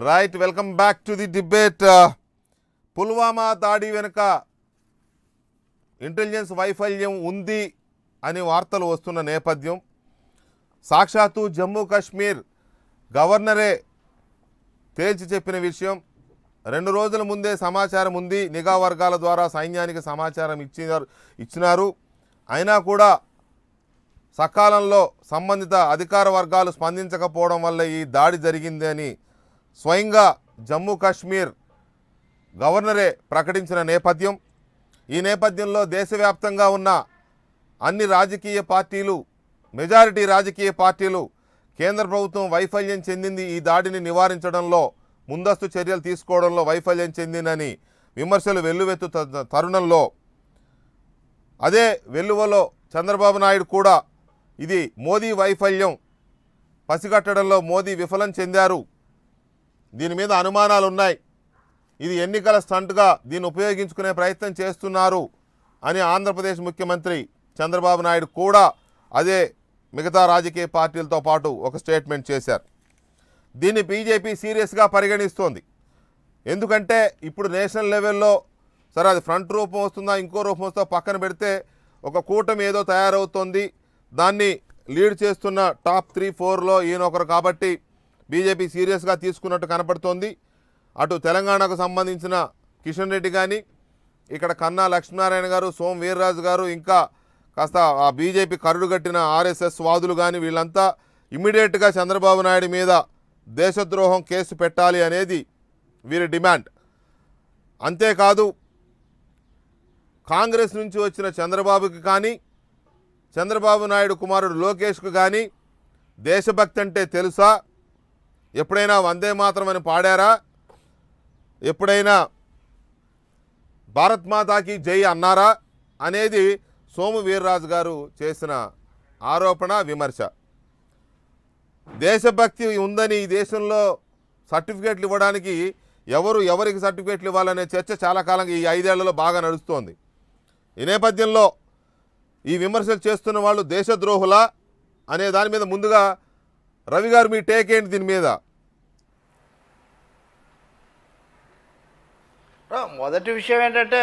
Right welcome back to the debate Pulwama దాడి వెనుక intelligence వైఫల్యం ఉంది అని వార్తలు వస్తున్న నేపథ్యం సాక్షాత్తు జమ్మూ కాశ్మీర్ గవర్నరే తేల్చి చెప్పిన విషయం రెండు రోజుల ముందే సమాచారం ఉంది నిఘా వర్గాల ద్వారా సైన్యానికి సమాచారం ఇచ్చినారు ఇచ్చినారు అయినా కూడా సకాలంలో సంబంధిత అధికార వర్గాలు స్పందించకపోవడం వల్ల ఈ దాడి జరిగింది అని స్వయంగా జమ్మూ కాశ్మీర్ గవర్నరే ప్రకటించిన నేపథ్యం ఈ నేపథ్యంలో దేశవ్యాప్తంగా ఉన్న అన్ని రాజకీయ పార్టీలు మెజారిటీ రాజకీయ పార్టీలు కేంద్ర ప్రభుత్వం వైఫల్యం చెందింది ఈ దాడిని నివారించడంలో ముందస్తు చర్యలు తీసుకోవడంలో వైఫల్యం చెందిందని విమర్శలు వెల్లువెత్తు త- తరుణంలో అదే వెల్లువలో చంద్రబాబు నాయుడు కూడా ఇది మోదీ వైఫల్యం పసిగట్టడంలో మోదీ విఫలం చెందారు దీని మీద అనుమానాలు ఉన్నాయి ఇది ఎన్నికల స్టంట్గా దీన్ని ఉపయోగించుకునే ప్రయత్నం చేస్తున్నారు అని ఆంధ్రప్రదేశ్ ముఖ్యమంత్రి చంద్రబాబు నాయుడు కూడా అదే మిగతా రాజకీయ పార్టీలతో పాటు ఒక స్టేట్మెంట్ చేశారు దీన్ని బీజేపీ సీరియస్గా పరిగణిస్తోంది ఎందుకంటే ఇప్పుడు నేషనల్ లెవెల్లో సరే అది ఫ్రంట్ రూపం వస్తుందా ఇంకో రూపం వస్తుందా పక్కన పెడితే ఒక కూటమి ఏదో తయారవుతోంది దాన్ని లీడ్ చేస్తున్న టాప్ త్రీ ఫోర్లో ఈయన ఒకరు కాబట్టి బీజేపీ సీరియస్గా తీసుకున్నట్టు కనపడుతోంది అటు తెలంగాణకు సంబంధించిన కిషన్ రెడ్డి కానీ ఇక్కడ కన్నా లక్ష్మీనారాయణ గారు సోమ వీర్రాజు గారు ఇంకా కాస్త ఆ బీజేపీ కరుడు కట్టిన ఆర్ఎస్ఎస్ వాదులు కానీ వీళ్ళంతా ఇమ్మీడియట్గా చంద్రబాబు నాయుడు మీద దేశద్రోహం కేసు పెట్టాలి అనేది వీరి డిమాండ్ అంతేకాదు కాంగ్రెస్ నుంచి వచ్చిన చంద్రబాబుకి కానీ చంద్రబాబు నాయుడు కుమారుడు లోకేష్కు కానీ దేశభక్తి అంటే తెలుసా ఎప్పుడైనా వందే మాత్రం అని పాడారా ఎప్పుడైనా భారత్ మాతాకి జై అన్నారా అనేది సోము వీర్రాజు గారు చేసిన ఆరోపణ విమర్శ దేశభక్తి ఉందని ఈ దేశంలో సర్టిఫికేట్లు ఇవ్వడానికి ఎవరు ఎవరికి సర్టిఫికేట్లు ఇవ్వాలనే చర్చ చాలా కాలంగా ఈ ఐదేళ్లలో బాగా నడుస్తోంది ఈ నేపథ్యంలో ఈ విమర్శలు చేస్తున్న వాళ్ళు దేశద్రోహులా అనే దాని మీద ముందుగా రవి గారు మీ టేక్ ఏంటి దీని మీద రా, మొదటి విషయం ఏంటంటే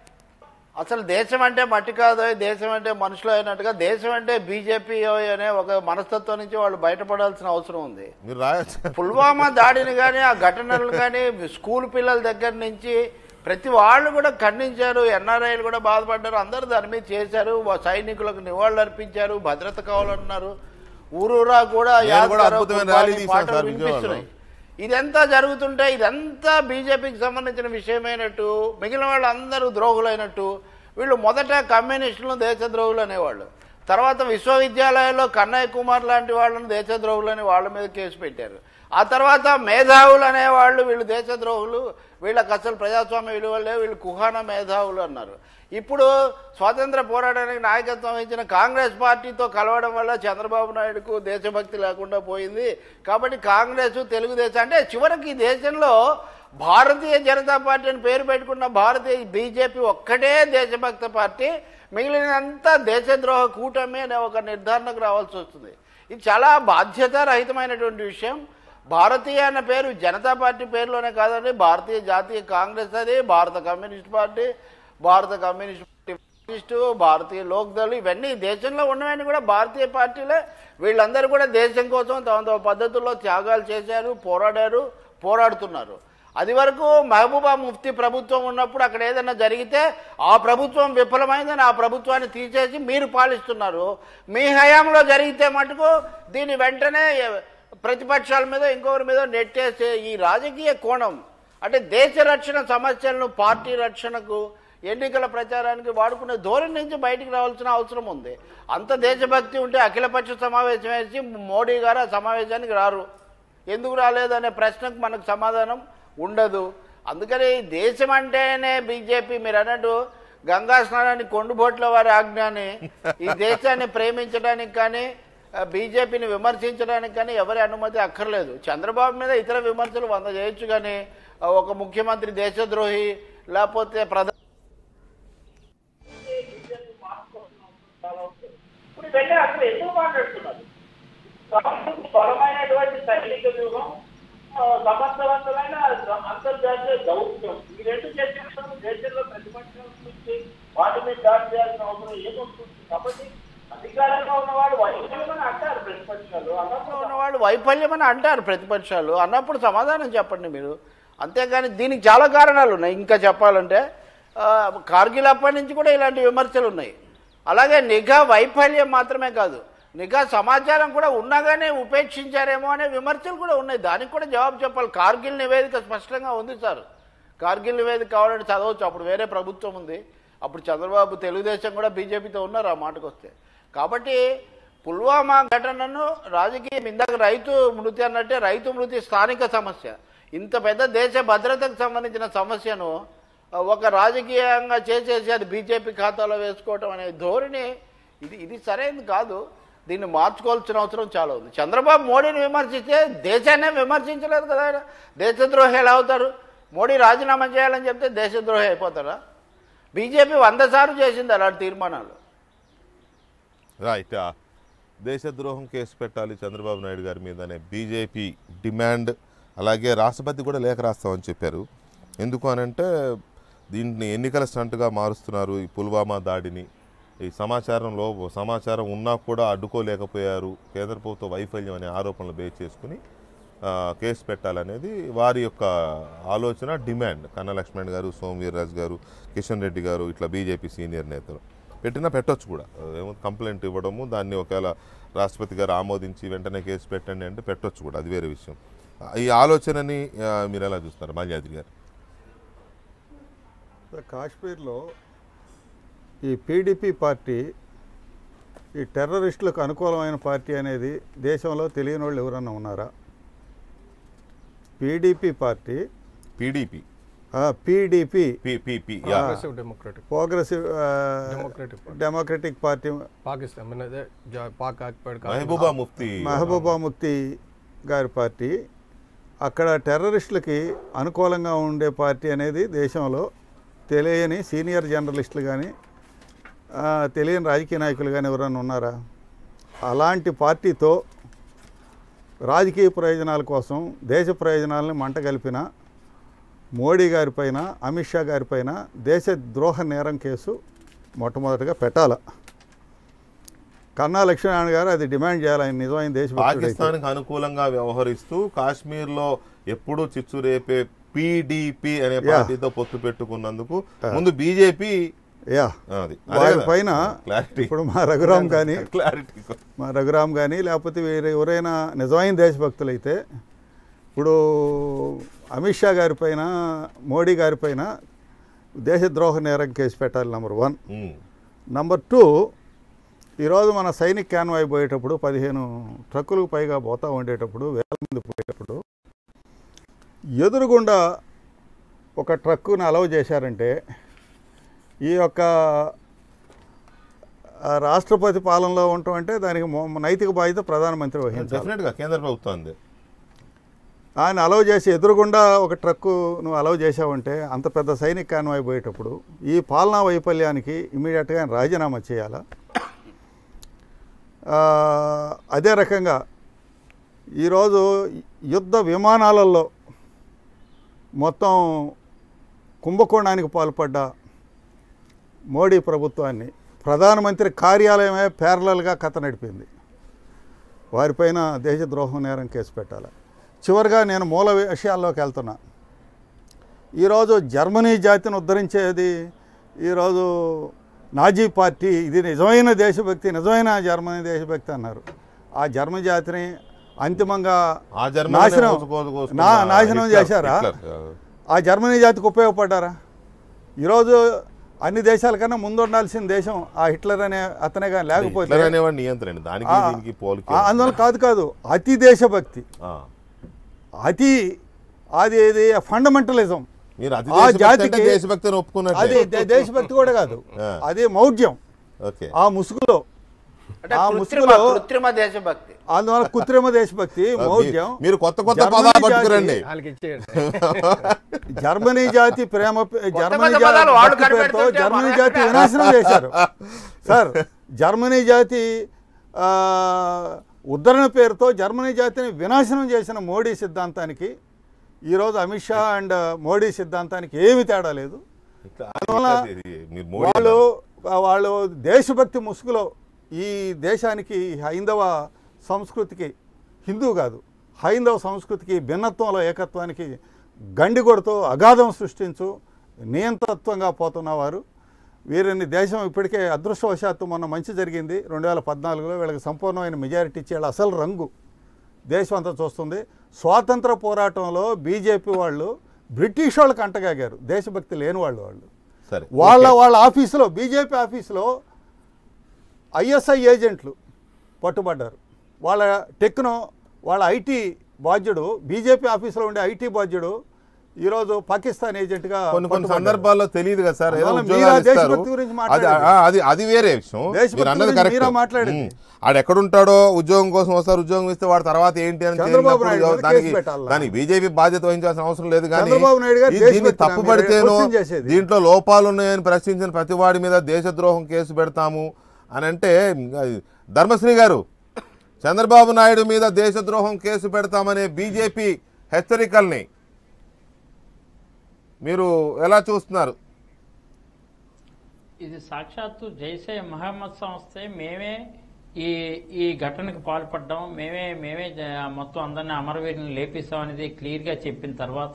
అసలు దేశం అంటే మట్టి కాదు దేశం అంటే మనుషులు అయినట్టుగా దేశం అంటే బీజేపీ అనే ఒక మనస్తత్వం నుంచి వాళ్ళు బయటపడాల్సిన అవసరం ఉంది మీరు రాయొచ్చు పుల్వామా దాడిని కానీ ఆ ఘటనలు కానీ స్కూల్ పిల్లల దగ్గర నుంచి ప్రతి వాళ్ళు కూడా ఖండించారు ఎన్ఆర్ఐలు కూడా బాధపడ్డారు అందరూ దాని మీద చేశారు వా- సైనికులకు నివాళులు అర్పించారు భద్రత కావాలన్నారు ఊరూరా కూడా నేను యాద్ కూడా కరో అద్భుతమైన కుర్బానీ ర్యాలీ తీశాను పాటలు సార్ వినిపిస్తున్నాయి విజయవాడలో. ఇదంతా జరుగుతుంటే ఇదంతా బీజేపీకి సంబంధించిన విషయమైనట్టు మిగిలిన వాళ్ళందరూ ద్రోహులైనట్టు వీళ్ళు మొదట కమ్యూనిస్టులు దేశద్రోహులు అనేవాళ్ళు తర్వాత విశ్వవిద్యాలయాల్లో కన్నయ్య కుమార్ లాంటి వాళ్ళని దేశద్రోహులని వాళ్ళ మీద కేసు పెట్టారు ఆ తర్వాత మేధావులు అనేవాళ్ళు వీళ్ళు దేశద్రోహులు వీళ్ళకి అసలు ప్రజాస్వామ్య విలువలే వీళ్ళు కుహాన మేధావులు అన్నారు ఇప్పుడు స్వాతంత్ర పోరాటానికి నాయకత్వం వహించిన కాంగ్రెస్ పార్టీతో కలవడం వల్ల చంద్రబాబు నాయుడుకు దేశభక్తి లేకుండా పోయింది కాబట్టి కాంగ్రెస్ తెలుగుదేశం అంటే చివరికి ఈ దేశంలో భారతీయ జనతా పార్టీ అని పేరు పెట్టుకున్న భారతీయ బీజేపీ ఒక్కటే దేశభక్త పార్టీ మిగిలినంతా దేశద్రోహ కూటమి అనే ఒక నిర్ధారణకు రావాల్సి వస్తుంది ఇది చాలా బాధ్యతారహితమైనటువంటి విషయం భారతీయ అన్న పేరు జనతా పార్టీ పేరులోనే కాదండి భారతీయ జాతీయ కాంగ్రెస్ అది భారత కమ్యూనిస్ట్ పార్టీ భారత కమ్యూనిస్ట్ పార్టీ కమ్యూనిస్టు భారతీయ లోక్దళ్ ఇవన్నీ దేశంలో ఉన్నవన్నీ కూడా భారతీయ పార్టీలే వీళ్ళందరూ కూడా దేశం కోసం తమ తమ పద్ధతుల్లో త్యాగాలు చేశారు పోరాడారు పోరాడుతున్నారు అది వరకు మహబూబా ముఫ్తీ ప్రభుత్వం ఉన్నప్పుడు అక్కడ ఏదైనా జరిగితే ఆ ప్రభుత్వం విఫలమైందని ఆ ప్రభుత్వాన్ని తీసేసి మీరు పాలిస్తున్నారు మీ హయాంలో జరిగితే మటుకు దీని వెంటనే ప్రతిపక్షాల మీద ఇంకొకరి మీద నెట్టేసే ఈ రాజకీయ కోణం అంటే దేశ రక్షణ సమస్యలను పార్టీ రక్షణకు ఎన్నికల ప్రచారానికి వాడుకునే ధోరణి నుంచి బయటికి రావాల్సిన అవసరం ఉంది అంత దేశభక్తి ఉంటే అఖిలపక్ష సమావేశం వేసి మోడీ గారు ఆ సమావేశానికి రారు ఎందుకు రాలేదనే ప్రశ్నకు మనకు సమాధానం ఉండదు అందుకని దేశం అంటేనే బీజేపీ మీరు అన్నట్టు గంగా స్నానాన్ని కొండుబోట్ల వారి ఆజ్ఞని ఈ దేశాన్ని ప్రేమించడానికి కానీ ఆ, బీజేపీని విమర్శించడానికి కానీ ఎవరి అనుమతి అక్కర్లేదు చంద్రబాబు మీద ఇతర విమర్శలు వంద చేయొచ్చు కానీ ఆ, ఒక ముఖ్యమంత్రి దేశద్రోహి లేకపోతే ప్రధాన ఇప్పుడు వెళ్ళి అసలు ఎందుకు మాట్లాడుతున్నారు కాంగ్రెస్ బలమైనటువంటి సైనిక వ్యూహం ఆ, సమర్థవంతమైన అంతర్జాతీయ దౌత్యం ఈ రెండు చేసినప్పుడు దేశంలో ప్రతిపక్షం నుంచి వాటి మీద దాడి చేయాల్సిన అవసరం ఏమొస్తుంది కాబట్టి అధికారంలో ఉన్నవాడు వైఫల్యమని అంటారు ప్రతిపక్షాలు అన్నప్పుడు ఉన్నవాళ్ళు వైఫల్యం అని అంటారు ప్రతిపక్షాలు అన్నప్పుడు సమాధానం చెప్పండి మీరు అంతేగాని దీనికి చాలా కారణాలు ఉన్నాయి ఇంకా చెప్పాలంటే ఆ, కార్గిల్ అప్పటి నుంచి కూడా ఇలాంటి విమర్శలు ఉన్నాయి అలాగే నిఘా వైఫల్యం మాత్రమే కాదు నిఘా సమాచారం కూడా ఉండగానే ఉపేక్షించారేమో అనే విమర్శలు కూడా ఉన్నాయి దానికి కూడా జవాబు చెప్పాలి కార్గిల్ నివేదిక స్పష్టంగా ఉంది సార్ కార్గిల్ నివేదిక కావాలంటే చదవచ్చు అప్పుడు వేరే ప్రభుత్వం ఉంది అప్పుడు చంద్రబాబు తెలుగుదేశం కూడా బీజేపీతో ఉన్నారు ఆ మాటకు వస్తే కాబట్టి పుల్వామా ఘటనను రాజకీయం ఇందాక రైతు మృతి అన్నట్టే రైతు మృతి స్థానిక సమస్య ఇంత పెద్ద దేశ భద్రతకు సంబంధించిన సమస్యను ఆ, ఒక రాజకీయంగా చేసేసి అది బీజేపీ ఖాతాలో వేసుకోవటం అనే ధోరణి ఇది ఇది సరైనది కాదు దీన్ని మార్చుకోవాల్సిన అవసరం చాలా ఉంది చంద్రబాబు మోడీని విమర్శిస్తే దేశాన్నే విమర్శించలేదు కదా ఆయన దేశద్రోహి ఎలా అవుతారు మోడీ రాజీనామా చేయాలని చెప్తే దేశద్రోహి అయిపోతారా బీజేపీ వంద సార్లు చేసింది అలాంటి తీర్మానాలు రైట్ ఆ, దేశద్రోహం కేసు పెట్టాలి చంద్రబాబు నాయుడు గారి మీద అనే బీజేపీ డిమాండ్ అలాగే రాష్ట్రపతి కూడా లేఖ రాస్తామని చెప్పారు ఎందుకు అనంటే దీన్ని ఎన్నికల స్టంట్గా మారుస్తున్నారు ఈ పుల్వామా దాడిని ఈ సమాచారంలో సమాచారం ఉన్నా కూడా అడ్డుకోలేకపోయారు కేంద్ర ప్రభుత్వ వైఫల్యం అనే ఆరోపణలు బేస్ చేసుకుని ఆ, కేసు పెట్టాలనేది వారి యొక్క ఆలోచన డిమాండ్ కన్నా లక్ష్మణ్ గారు సోమ్ వీర్రాజు గారు కిషన్ రెడ్డి గారు ఇట్లా బీజేపీ సీనియర్ నేతలు పెట్టినా పెట్టొచ్చు కూడా ఏమో కంప్లైంట్ ఇవ్వడము దాన్ని ఒకవేళ రాష్ట్రపతి గారు ఆమోదించి వెంటనే కేసు పెట్టండి అంటే పెట్టొచ్చు కూడా అది వేరే విషయం ఈ ఆలోచనని ఆ, మీరు ఎలా చూస్తారు మాల్యాద్రి గారు కాశ్మీర్లో ఈ పీడీపీ పార్టీ ఈ టెర్రరిస్టులకు అనుకూలమైన పార్టీ అనేది దేశంలో తెలియని వాళ్ళు ఎవరన్నా ఉన్నారా PDP party PDP PDP PP progressive democratic progressive Democratic Party. Democratic party Pakistan మన అదే జా- పాక్ ఆక్యుపైడ్ మహబూబా ముఫ్తీ మహబూబా ముఫ్తీ గారి పార్టీ అక్కడ టెర్రరిస్టులకి అనుకూలంగా ఉండే పార్టీ అనేది దేశంలో తెలియని సీనియర్ జర్నలిస్టులు కానీ తెలియని రాజకీయ నాయకులు కానీ ఎవరైనా ఉన్నారా అలాంటి పార్టీతో రాజకీయ ప్రయోజనాల కోసం దేశ ప్రయోజనాలను మంట కలిపిన మోడీ గారిపైన అమిత్ షా గారిపైన దేశ ద్రోహ నేరం కేసు మొట్టమొదటిగా పెట్టాల కన్నా లక్ష్మీనారాయణ గారు అది డిమాండ్ చేయాలి ఆయన నిజమైన దేశభక్తుడైతే పాకిస్తాన్కి అనుకూలంగా వ్యవహరిస్తూ కాశ్మీర్లో ఎప్పుడూ చిచ్చు రేపే పీడీపీ అనే పార్టీతో పొత్తు పెట్టుకున్నందుకు ముందు బీజేపీ యా అది వారి పైన క్లారిటీ ఇప్పుడు మా రఘురామ్ కానీ క్లారిటీ మా రఘురామ్ కానీ లేకపోతే వేరే ఎవరైనా నిజమైన దేశభక్తులైతే ఇప్పుడు అమిత్ షా గారి పైన మోడీ గారి పైన దేశద్రోహ నేరం కేసు పెట్టాలి నెంబర్ వన్ నంబర్ టూ ఈరోజు మన సైనిక్ క్యాన్వాయ్ పోయేటప్పుడు పదిహేను ట్రక్కులకు పైగా పోతా ఉండేటప్పుడు వేల మంది పోయేటప్పుడు ఎదురుగుండా ఒక ట్రక్కును అలౌ చేశారంటే ఈ యొక్క ఆ, రాష్ట్రపతి పాలనలో ఉండటం అంటే దానికి మొ- నైతిక బాధ్యత ప్రధానమంత్రి వహించాలి డెఫినెట్ గా కేంద్ర ప్రభుత్వం అంది ఆయన అలౌ చేసి ఎదురుగుండా ఒక ట్రక్కు నువ్వు అలౌ చేసావంటే అంత పెద్ద సైనిక కాన్వాయ్ పోయేటప్పుడు ఈ పాలనా వైఫల్యానికి ఇమీడియట్గా ఆయన రాజీనామా చేయాలా ఆ, అదే రకంగా ఈరోజు యుద్ధ విమానాలలో మొత్తం కుంభకోణానికి పాల్పడ్డ మోడీ ప్రభుత్వాన్ని ప్రధానమంత్రి కార్యాలయమే ప్యారలల్గా కథ నడిపింది వారిపైన దేశద్రోహం నేరం కేసు పెట్టాలి చివరిగా నేను మూల విషయాల్లోకి వెళ్తున్నా ఈరోజు జర్మనీ జాతిని ఉద్ధరించేది ఈరోజు నాజీ పార్టీ ఇది నిజమైన దేశభక్తి నిజమైన జర్మనీ దేశభక్తి అన్నారు ఆ జర్మన్ జాతిని అంతిమంగా ఆ జర్మనీ నాశనం మోసుకో- నా నాశనం హిట్లర్- చేశారా హిట్లర్, ఆ జర్మనీ జాతికి ఉపయోగపడ్డారా ఈరోజు అన్ని దేశాల కన్నా ముందు ఉండాల్సిన దేశం ఆ హిట్లర్ అనే అతనే కానీ లేకపోతే హిట్లర్ అనేవాడు నియంత్రణ దానికి ఆ, దీనికి పోలిక ఆ, అందువల్ల కాదు కాదు అతి దేశభక్తి ఆ. అతి అది ఇది ఫండమెంటలిజం మీరు అతి ఆ దేశభక్తి అంటే జాతికి- దేశభక్తిని అది ఒప్పుకున్నట్టే దే- దేశభక్తి కూడా కాదు ఆ. అది మౌఢ్యం ఓకే ఆ ముసుగులో అంటే ఆ కృత్రిమ ముసుగులో కృత్రిమ దేశభక్తి అందువల్ల కృత్రిమ దేశభక్తి మౌఢ్యం మీరు కొత్త కొత్త జర్మనీ పదాలు జాతి- పట్టుకురండి వాళ్ళకి ఇచ్చేయండి జర్మనీ జాతి ప్రేమ జర్మనీ కొత్త పదాలు వాడు జాతి పేరుతో కనిపెడుతుంటే జర్మనీ మనం జాతి ఎక్కడ? వినాశనం చేశారు సార్ జర్మనీ జాతి ఆ, ఉద్ధరణ పేరుతో జర్మనీ జాతిని వినాశనం చేసిన మోడీ సిద్ధాంతానికి ఈరోజు అమిత్ షా అండ్ మోడీ సిద్ధాంతానికి ఏమి తేడా లేదు ఇట్లా- అందువల్ల ఇట్లా ఇది మీరు మోడీ వాళ్ళు అన్నారు. వాళ్ళు దేశభక్తి ముసుగులో ఈ దేశానికి హైందవ సంస్కృతికి హిందూ కాదు హైందవ సంస్కృతికి భిన్నత్వంలో ఏకత్వానికి గండి కొడుతూ అగాధం సృష్టించు నియంతత్వంగా పోతున్న వారు వీరిని దేశం ఇప్పటికే అదృష్టవశాత్తు మొన్న మంచి జరిగింది రెండు వేల పద్నాలుగులో వీళ్ళకి సంపూర్ణమైన మెజారిటీ ఇచ్చే అసలు రంగు దేశం అంతా చూస్తుంది స్వాతంత్ర పోరాటంలో బీజేపీ వాళ్ళు బ్రిటిష్ వాళ్ళకి అంటగాగారు దేశభక్తి లేని వాళ్ళు వాళ్ళు సరే వాళ్ళ ఓకే. వాళ్ళ ఆఫీసులో బీజేపీ ఆఫీసులో ఐఎస్ఐ ఏజెంట్లు పట్టుబడ్డారు వాళ్ళ టెక్నో వాళ్ళ ఐటీ బాధ్యుడు బీజేపీ ఆఫీసులో ఉండే ఐటీ బాధ్యుడు ఈరోజు పాకిస్తాన్ ఏజెంట్గా కొన్ని కొన్ని పట్టుబడ్డారు. సందర్భాల్లో తెలియదు కదా సార్ ఏదో అందువల్ల ఉద్యోగాలు మీరా ఇస్తారు. దేశభక్తి గురించి అది మాట్లాడండి. ఆ, అది అది వేరే విషయం దేశభక్తి మీరు అన్నది గురించి కరెక్ట్ మీరా మాట్లాడండి. ఆడు ఎక్కడుంటాడో ఉద్యోగం కోసం వస్తారు ఉద్యోగం ఇస్తే వాడు తర్వాత ఏంటి అని చంద్రబాబు తేలినప్పుడు నాయుడు మీద దానికి కేసు పెట్టాలా? దానికి బీజేపీ బాధ్యత వహించాల్సిన అవసరం లేదు కానీ చంద్రబాబు నాయుడు గారు ఈ- దీన్ని దేశభక్తి తప్పు మీరు పడితేనో క్వశ్చన్ చేసేది. దీంట్లో లోపాలు ఉన్నాయని ప్రశ్నించిన ప్రతి వాడి మీద దేశద్రోహం కేసు పెడతాము అని అంటే అది ధర్మశ్రీ గారు చంద్రబాబు నాయుడు మీద దేశద్రోహం కేసు పెడతామనే బీజేపీ హెచ్చరికల్ని మీరు ఎలా చూస్తున్నారు ఇది సాక్షాత్తు జైసే మహమ్మద్ సంస్థే మేమే ఈ ఈ ఘటనకు పాల్పడ్డాం మేమే మేమే జ- మొత్తం అందరిని అమరవీరుని లేపిస్తాం అనేది క్లియర్గా చెప్పిన తర్వాత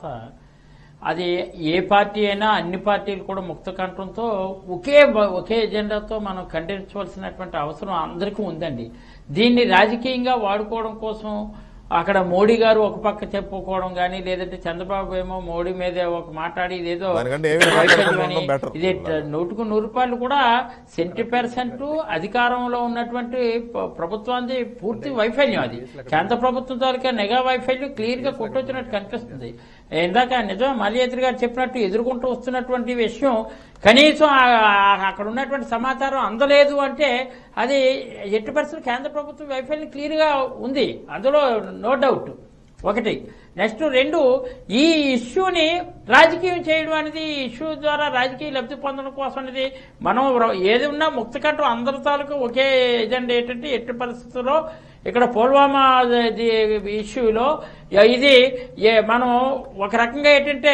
అది ఏ పార్టీ అయినా అన్ని పార్టీలు కూడా ముక్త కంఠంతో ఒకే బ- ఒకే ఎజెండాతో మనం ఖండించవలసినటువంటి అవసరం అందరికీ ఉందండి దీన్ని రాజకీయంగా వాడుకోవడం కోసం అక్కడ మోడీ గారు ఒక పక్క చెప్పుకోవడం కానీ లేదంటే చంద్రబాబు ఏమో మోడీ మీద ఒక మాట్లాడి ఇదేదో దానికంటే ఏమీ వైఫల్యం మాట్లాడకుండా అని, ఉండడం better. ఇది ట- నూటుకు నూరు రూపాయలు కూడా సెంటీ పర్సెంట్ అధికారంలో ఉన్నటువంటి ప- ప్రభుత్వానికి పూర్తి వైఫల్యం అది కేంద్ర ప్రభుత్వం తాలూకా నిఘా వైఫల్యం క్లియర్ గా కొట్టొచ్చినట్టు కనిపిస్తుంది ఇందాక నిజం మల్లియత్రి గారు చెప్పినట్టు ఎదుర్కొంటూ వస్తున్నటువంటి విషయం కనీసం ఆ- ఆ- అక్కడ ఉన్నటువంటి సమాచారం అందలేదు అంటే అది ఎట్టి పరిస్థితులు కేంద్ర ప్రభుత్వం వైఫల్యం క్లియర్ గా ఉంది అందులో నో డౌట్ ఒకటి నెక్స్ట్ రెండు ఈ ఇష్యూని రాజకీయం చేయడం అనేది ఈ ఇష్యూ ద్వారా రాజకీయ లబ్ధి పొందడం కోసం అనేది మనం ర- ఏది ఉన్నా ముక్తకంటూ అందరి తాలూకు ఒకే ఎజెండా ఏంటంటే ఎట్టి పరిస్థితుల్లో ఇక్కడ పుల్వామా ది- ఇష్యూలో ఇది ఏ- మనం ఒక రకంగా ఏంటంటే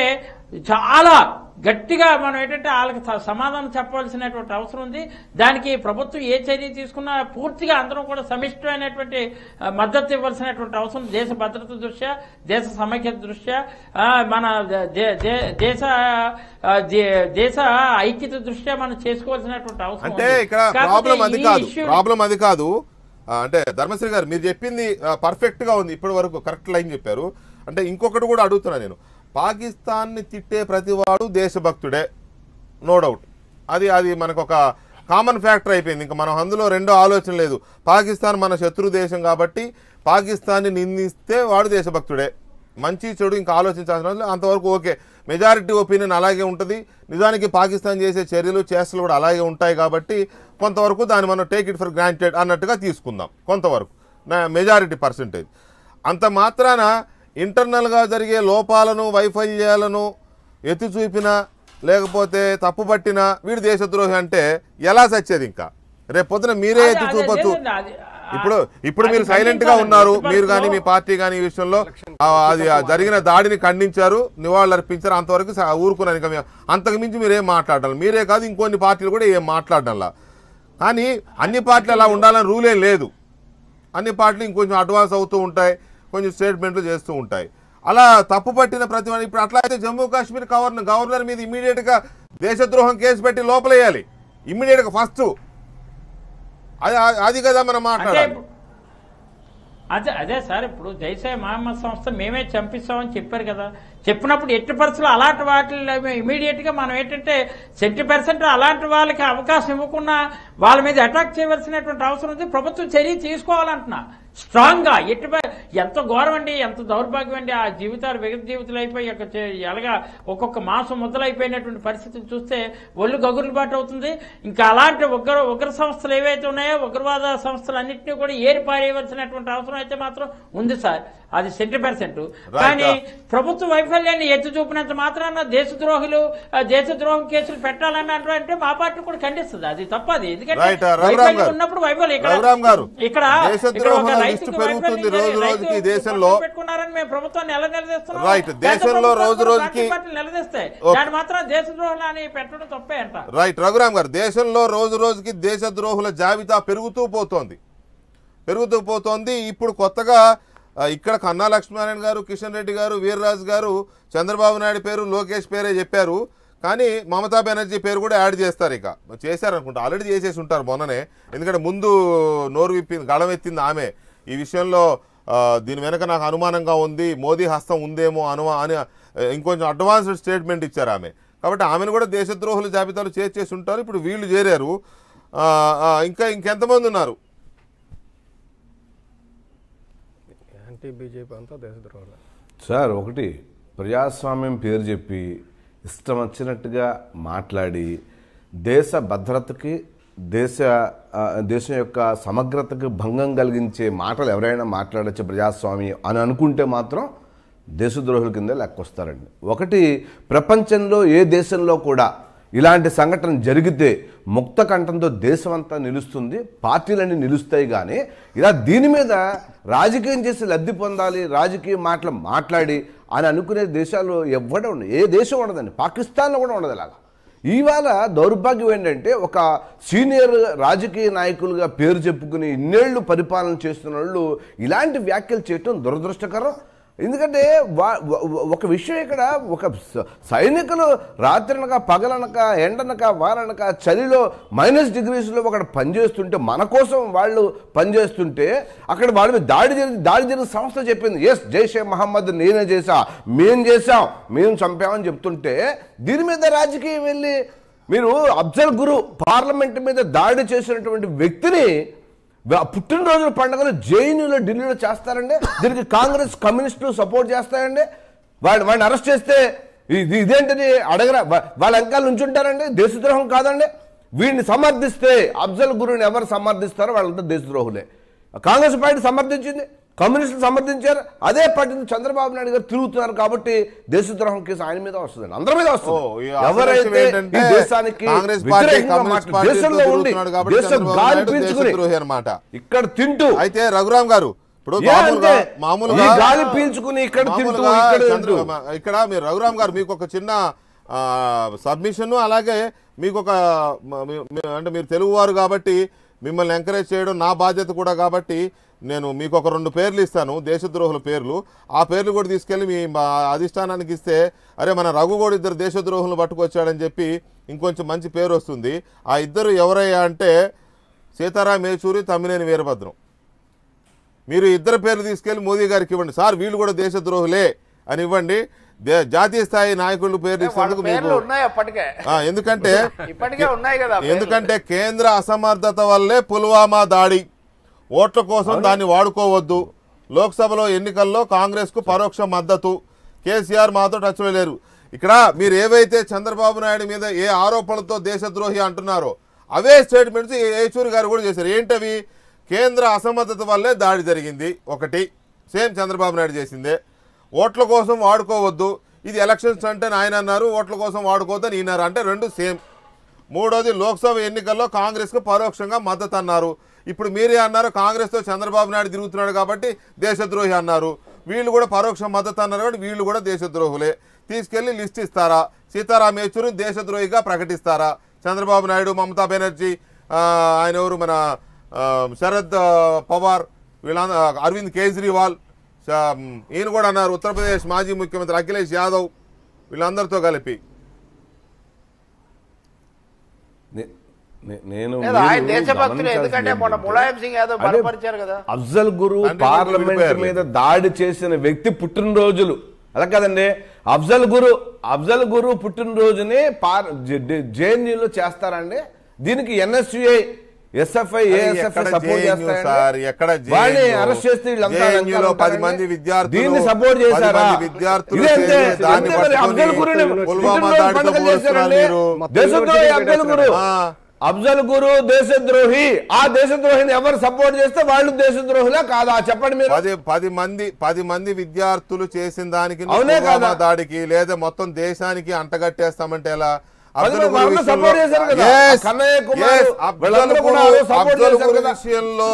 చాలా గట్టిగా మనం ఏంటంటే వాళ్ళకి స- సమాధానం చెప్పవలసినటువంటి అవసరం ఉంది దానికి ప్రభుత్వం ఏ చర్య తీసుకున్నా పూర్తిగా అందరం కూడా సమిష్టమైనటువంటి ఆ, మద్దతు ఇవ్వాల్సినటువంటి అవసరం దేశ భద్రత దృష్ట్యా దేశ సమైక్యత దృష్ట్యా ఆ, మన దే- దే- దేశ ఆ, దే- దేశ ఐక్యత దృష్ట్యా మనం చేసుకోవాల్సినటువంటి అవసరం అంటే ఉంది. ఇక్కడ కాకపోతే ప్రాబ్లం అది ఈ కాదు issue- ప్రాబ్లం అది కాదు ఆ, అంటే ధర్మశ్రీ గారు మీరు చెప్పింది పర్ఫెక్ట్ గా ఉంది ఇప్పటి వరకు కరెక్ట్ లైన్ చెప్పారు అంటే ఇంకొకటి కూడా అడుగుతున్నా నేను పాకిస్తాన్ని తిట్టే ప్రతివాడు దేశభక్తుడే నో డౌట్ అది అది మనకు ఒక కామన్ ఫ్యాక్టర్ అయిపోయింది ఇంకా మనం అందులో రెండో ఆలోచన లేదు పాకిస్తాన్ మన శత్రు దేశం కాబట్టి పాకిస్తాన్ని నిందిస్తే వాడు దేశభక్తుడే మంచి చెడు ఇంకా ఆలోచించాల్సిన అవసరం లేదు. అంతవరకు ఓకే మెజారిటీ ఒపీనియన్ అలాగే ఉంటుంది నిజానికి పాకిస్తాన్ చేసే చర్యలు చేష్టలు కూడా అలాగే ఉంటాయి కాబట్టి కొంతవరకు దాన్ని మనం టేక్ ఇట్ ఫర్ గ్రాంటెడ్ అన్నట్టుగా తీసుకుందాం కొంతవరకు మెజారిటీ పర్సంటేజ్ అంత మాత్రాన ఇంటర్నల్గా జరిగే లోపాలను వైఫల్యాలను ఎత్తి చూపినా లేకపోతే తప్పు పట్టినా వీడు దేశద్రోహి అంటే ఎలా సచ్చేది ఇంకా రేపు పొద్దున మీరే అది- ఎత్తి అది- చూపొచ్చు అదేనండి, అది- ఇప్పుడు ఆ- ఇప్పుడు అది మీరు సైలెంట్ గా ఖండించాలి. ఉన్నారు ఎట్టి మీరు కానీ మీ పరిస్థితుల్లో- పార్టీ కానీ ఈ విషయంలో ఆ, అది ఆ జరిగిన దాడిని ఖండించారు నివాళులు అర్పించారు అంతవరకు స- ఊరుకున్నాను ఇంకా మేము- అంతకు మించి మీరు ఏం మాట్లాడాలి మీరే కాదు ఇంకొన్ని పార్టీలు కూడా ఏం మాట్లాడాల కానీ అన్ని పార్టీలు అలా ఉండాలని రూల్ ఏం లేదు అన్ని పార్టీలు ఇంకొంచెం అడ్వాన్స్ అవుతూ ఉంటాయి కొంచెం స్టేట్మెంట్లు చేస్తూ ఉంటాయి అలా తప్పు పట్టిన ప్రతి వాడిని- ఇప్పుడు అట్లా అయితే జమ్మూ కాశ్మీర్ గవర్నర్ గవర్నర్ మీద ఇమీడియట్గా దేశద్రోహం కేసు పెట్టి లోపలేయాలి ఇమ్మీడియట్గా ఫస్ట్ అది అది కదా మనం అంటే మాట్లాడాలి ఇప్పుడు- అదే అదే సార్ ఇప్పుడు జైసే మహమ్మద్ సంస్థ మేమే చంపిస్తామని చెప్పారు కదా చెప్పినప్పుడు ఎట్టి పరిస్థితులు అలాంటి వాటిల్లో ఇమీడియట్ గా మనం ఏంటంటే సెంటీ పర్సెంట్ అలాంటి వాళ్ళకి అవకాశం ఇవ్వకుండా వాళ్ళ మీద అటాక్ చేయవలసినటువంటి అవసరం ఉంది ప్రభుత్వం చర్య తీసుకోవాలంటున్నా స్ట్రాంగ్ గా ఎట్టి ప- ఎంత ఘోరం అండి ఎంత దౌర్భాగ్యం అండి ఆ జీవితాలు విగత జీవితాలు అయిపోయి ఇక చే- ఎలాగా ఒక్కొక్క మాసం మొదలైపోయినటువంటి పరిస్థితిని చూస్తే ఒళ్ళు గగురుబాటు అవుతుంది ఇంకా అలాంటి ఉగ్ర ఉగ్ర సంస్థలు ఏవైతే ఉన్నాయో ఉగ్రవాద సంస్థలు అన్నింటినీ కూడా ఏరి పారేయవలసినటువంటి అవసరం అయితే మాత్రం ఉంది సార్ అది సెంటీ పర్సెంట్ కానీ ప్రభుత్వ వైఫల్యాన్ని ఎత్తి చూపినంత మాత్రాన దేశద్రోహులు ఆ, దేశద్రోహం కేసులు పెట్టాలని అంటారు అంటే మా పార్టీ కూడా ఖండిస్తుంది అది తప్పది ఎందుకంటే రైట్ రఘురామ్ వైఫల్యం గారు ఉన్నప్పుడు వైఫల్యం ఇక్కడ రఘురామ్ గారు ఇక్కడ ఇక్కడ దేశద్రోహుల ఒక లిస్టు రైతుకి పెరుగుతుంది వైఫల్యం రోజు జరిగి- రోజు రోజుకి ఈ దేశంలో పెట్టుకున్నారని మేము ప్రభుత్వాన్ని ఎలా నిలదీస్తున్నాం Right. కేంద్ర దేశంలో ప్రభుత్వాలు రోజు కూడా రోజుకి- ప్రాంతీయ పార్టీలు నిలదీస్తాయి Okay. దాన్ని మాత్రం దేశద్రోహులు అని పెట్టడం తప్పే అంట రైట్ రఘురామ్ గారు దేశంలో రోజు రోజుకి దేశద్రోహుల జాబితా పెరుగుతూ పోతోంది పెరుగుతూ పోతోంది ఇప్పుడు కొత్తగా ఆ, ఇక్కడ కన్నా లక్ష్మీనారాయణ గారు కిషన్ రెడ్డి గారు వీర్రాజు గారు చంద్రబాబు నాయుడు పేరు లోకేష్ పేరే చెప్పారు కానీ మమతా బెనర్జీ పేరు కూడా యాడ్ చేస్తారు ఇక చేశారనుకుంటా ఆల్రెడీ చేసేసి ఉంటారు మొన్ననే ఎందుకంటే ముందు నోరు విప్పింది గళం ఎత్తింది ఆమె ఈ విషయంలో ఆ, దీని వెనక నాకు అనుమానంగా ఉంది మోదీ హస్తం ఉందేమో అనుమా అని ఆ, ఇంకొంచెం అడ్వాన్స్డ్ స్టేట్మెంట్ ఇచ్చారు ఆమె కాబట్టి ఆమెను కూడా దేశద్రోహుల జాబితాలో చేర్చేసి ఉంటారు ఇప్పుడు వీళ్ళు చేరారు ఆ, ఆ, ఇంకా ఇంకెంతమంది ఉన్నారు యాంటీ బీజేపీ అంతా దేశద్రోహులు సార్ ఒకటి ప్రజాస్వామ్యం పేరు చెప్పి ఇష్టం వచ్చినట్టుగా మాట్లాడి దేశ భద్రతకి దేశ ఆ, దేశం యొక్క సమగ్రతకు భంగం కలిగించే మాటలు ఎవరైనా మాట్లాడచ్చు ప్రజాస్వామ్యం అని అనుకుంటే మాత్రం దేశద్రోహుల కింద లెక్కొస్తారండి ఒకటి ప్రపంచంలో ఏ దేశంలో కూడా ఇలాంటి సంఘటన జరిగితే ముక్త కంఠంతో దేశమంతా నిలుస్తుంది పార్టీలన్నీ నిలుస్తాయి కానీ ఇలా దీని మీద రాజకీయం చేసి లబ్ధి పొందాలి రాజకీయ మాటలు మాట్లాడి అని అనుకునే దేశాలు ఎవ్వడ ఉండదు ఏ దేశం ఉండదండి పాకిస్తాన్లో కూడా ఉండదు అలాగా ఇవాళ దౌర్భాగ్యం ఏంటంటే ఒక సీనియర్ రాజకీయ నాయకులుగా పేరు చెప్పుకుని ఇన్నేళ్లు పరిపాలన చేస్తున్న వాళ్ళు ఇలాంటి వ్యాఖ్యలు చేయటం దురదృష్టకరం ఎందుకంటే వా- వ- వ- ఒక విషయం ఇక్కడ ఒక స- సైనికులు రాత్రనక పగలనక ఎండనక వారనక చలిలో మైనస్ డిగ్రీస్లో ఒకటి పనిచేస్తుంటే మన కోసం వాళ్ళు పనిచేస్తుంటే అక్కడ వాళ్ళ మీద దాడి జరిగి దాడి జరిగిన సంస్థ చెప్పింది ఎస్ జైషే మహమ్మద్ నేనే చేశా మేం చేశాం మేము చంపామని చెప్తుంటే దీని మీద రాజకీయం వెళ్ళి మీరు అఫ్జల్ గురు పార్లమెంట్ మీద దాడి చేసినటువంటి వ్యక్తిని వా- పుట్టినరోజుల పండుగను జైన్యూలో ఢిల్లీలో చేస్తారండి దీనికి కాంగ్రెస్ కమ్యూనిస్టులు సపోర్ట్ చేస్తాయండి వాడు వాడిని అరెస్ట్ చేస్తే ఇది ఇదేంటిది అడగరా వా- వాళ్ళ వెనకాల నుంచుంటారండి దేశద్రోహం కాదండి వీడిని సమర్థిస్తే అఫ్జల్ గురుని ఎవరు సమర్థిస్తారో వాళ్ళంతా దేశద్రోహులే కాంగ్రెస్ పార్టీ సమర్థించింది కమ్యూనిస్టులు సమర్థించారు అదే పార్టీని చంద్రబాబు నాయుడు గారు తిరుగుతున్నారు కాబట్టి దేశద్రోహం కేసు ఆయన మీద వస్తుంది అందరి మీద ఓ, వస్తుంది ఈ అసలు ఎవరైతే విషయం ఏంటంటే ఈ దేశానికి కాంగ్రెస్ పార్టీ వ్యతిరేకంగా కమ్యూనిస్ట్ మాట్లా- పార్టీతో దేశంలో ఉండి తిరుగుతున్నాడు కాబట్టి దేశం చంద్రబాబు గాలి నాయుడు పీల్చుకుని దేశద్రోహి అన్నమాట ఇక్కడ తింటూ అయితే రఘురామ్ గారు ఇప్పుడు ఏ మామూలుగా అంతే? మామూలుగా ఈ గాలి పీల్చుకుని ఇక్కడ తింటూ మామూలుగా ఇక్కడ చంద్ర- తింటూ. మ- ఇక్కడ మీరు రఘురామ్ గారు మీకు ఒక చిన్న సబ్మిషన్ అలాగే మీకు ఒక మ- మీ- మీ- అంటే మీరు తెలుగువారు కాబట్టి మిమ్మల్ని ఎంకరేజ్ చేయడం నా బాధ్యత కూడా కాబట్టి నేను మీకు ఒక రెండు పేర్లు ఇస్తాను దేశద్రోహుల పేర్లు ఆ పేర్లు కూడా తీసుకెళ్ళి మీ మా అధిష్టానానికి ఇస్తే అరే మన రఘు కూడా ఇద్దరు దేశద్రోహులను పట్టుకొచ్చాడని చెప్పి ఇంకొంచెం మంచి పేరు వస్తుంది ఆ ఇద్దరు ఎవరయ్యా అంటే సీతారాం ఏచూరి తమ్మినేని వీరభద్రం మీరు ఇద్దరు పేర్లు తీసుకెళ్లి మోదీ గారికి ఇవ్వండి సార్ వీళ్ళు కూడా దేశద్రోహులే అని ఇవ్వండి దే- జాతీయ స్థాయి నాయకులు పేర్లు వాళ్ళ ఇచ్చినందుకు పేర్లు మీకు ఉన్నాయి అప్పటికే ఆ, ఎందుకంటే ఇప్పటికే ఉన్నాయి కదా పేర్లు. ఎందుకంటే కేంద్ర అసమర్థత వల్లే పుల్వామా దాడి ఓట్ల కోసం దాన్ని వాడుకోవద్దు లోక్సభలో ఎన్నికల్లో కాంగ్రెస్కు పరోక్ష మద్దతు కేసీఆర్ మాతో టచ్లో లేరు ఇక్కడ మీరు ఏవైతే చంద్రబాబు నాయుడు మీద ఏ ఆరోపణలతో దేశద్రోహి అంటున్నారో అవే స్టేట్మెంట్స్ ఏచూరి గారు కూడా చేశారు ఏంటవి కేంద్ర అసమర్థత వల్లే దాడి జరిగింది ఒకటి సేమ్ చంద్రబాబు నాయుడు చేసిందే ఓట్ల కోసం వాడుకోవద్దు ఇది ఎలక్షన్స్ అంటే ఆయన అన్నారు ఓట్ల కోసం వాడుకోవద్దని ఈయనారు అంటే రెండు సేమ్ మూడోది లోక్సభ ఎన్నికల్లో కాంగ్రెస్కు పరోక్షంగా మద్దతు అన్నారు ఇప్పుడు మీరే అన్నారు కాంగ్రెస్తో చంద్రబాబు నాయుడు తిరుగుతున్నాడు కాబట్టి దేశద్రోహి అన్నారు వీళ్ళు కూడా పరోక్ష మద్దతు అన్నారు కాబట్టి వీళ్ళు కూడా దేశద్రోహులే తీసుకెళ్లి లిస్ట్ ఇస్తారా సీతారాం యేచూరిని దేశద్రోహిగా ప్రకటిస్తారా చంద్రబాబు నాయుడు మమతా బెనర్జీ ఆ, ఆయన ఎవరు మన ఆ, శరద్ ఆ, పవార్ వీళ్ళ అరవింద్ కేజ్రీవాల్ చ- ఈయన కూడా అన్నారు ఉత్తరప్రదేశ్ మాజీ ముఖ్యమంత్రి అఖిలేష్ యాదవ్ వీళ్ళందరితో కలిపి నే- నే- నేను లేదా ఆయన మీరు దేశభక్తులు గమనించాల్సింది ఎందుకంటే మొన్న ఏంటంటే, ములాయం సింగ్ యాదవ్ అదే బలపరిచారు కదా అఫ్జల్ గురు అంటే పార్లమెంట్ విడిపోయారు. మీద దాడి చేసిన వ్యక్తి పుట్టినరోజులు అలా కదండి అఫ్జల్ గురు అఫ్జల్ గురు పుట్టినరోజుని పార్ జేఎన్యూలో చేస్తారండి దీనికి ఎన్ఎస్యుఐ ఎస్ఎఫ్ఐ అది ఏఎస్ఎఫ్ఐ ఎక్కడ సపోర్ట్ JNU సార్? ఎక్కడ చేస్తారండి వాళ్ళని JNU? అరెస్ట్ చేస్తే వీళ్ళంతా JNU వెనకాల లో పది ఉంటారండి. మంది విద్యార్థులు, దీన్ని సపోర్ట్ పది చేశారా మంది విద్యార్థులు ఇదే అంతే. చేసి దాన్ని అంతే మరి పట్టుకొని అఫ్జల్ గురుని పుల్వామా పుట్టినరోజు దాడితో పండుగ పోలుస్తున్నారు చేశారండి. మీరు. దేశద్రోహి అఫ్జల్ గురు ఆ. అఫ్జల్ గురు దేశద్రోహి ఆ దేశద్రోహిని ఎవరు సపోర్ట్ చేస్తే వాళ్ళు దేశద్రోహులా కాదా చెప్పండి మీరు పది పది మంది పది మంది విద్యార్థులు చేసిన దానికి నువ్వు అవునే పుల్వామా కదా. దాడికి లేదా మొత్తం దేశానికి అంటగట్టేస్తామంటే ఎలా అఫ్జల్ పది గురు వాళ్ళు విషయంలో- support చేశారు కదా. Yes, కన్నయ్య కుమార్ yes, అఫ్జల్ వీళ్ళందరూ కూడా గురు- support అఫ్జల్ చేశారు గురు కదా. విషయంలో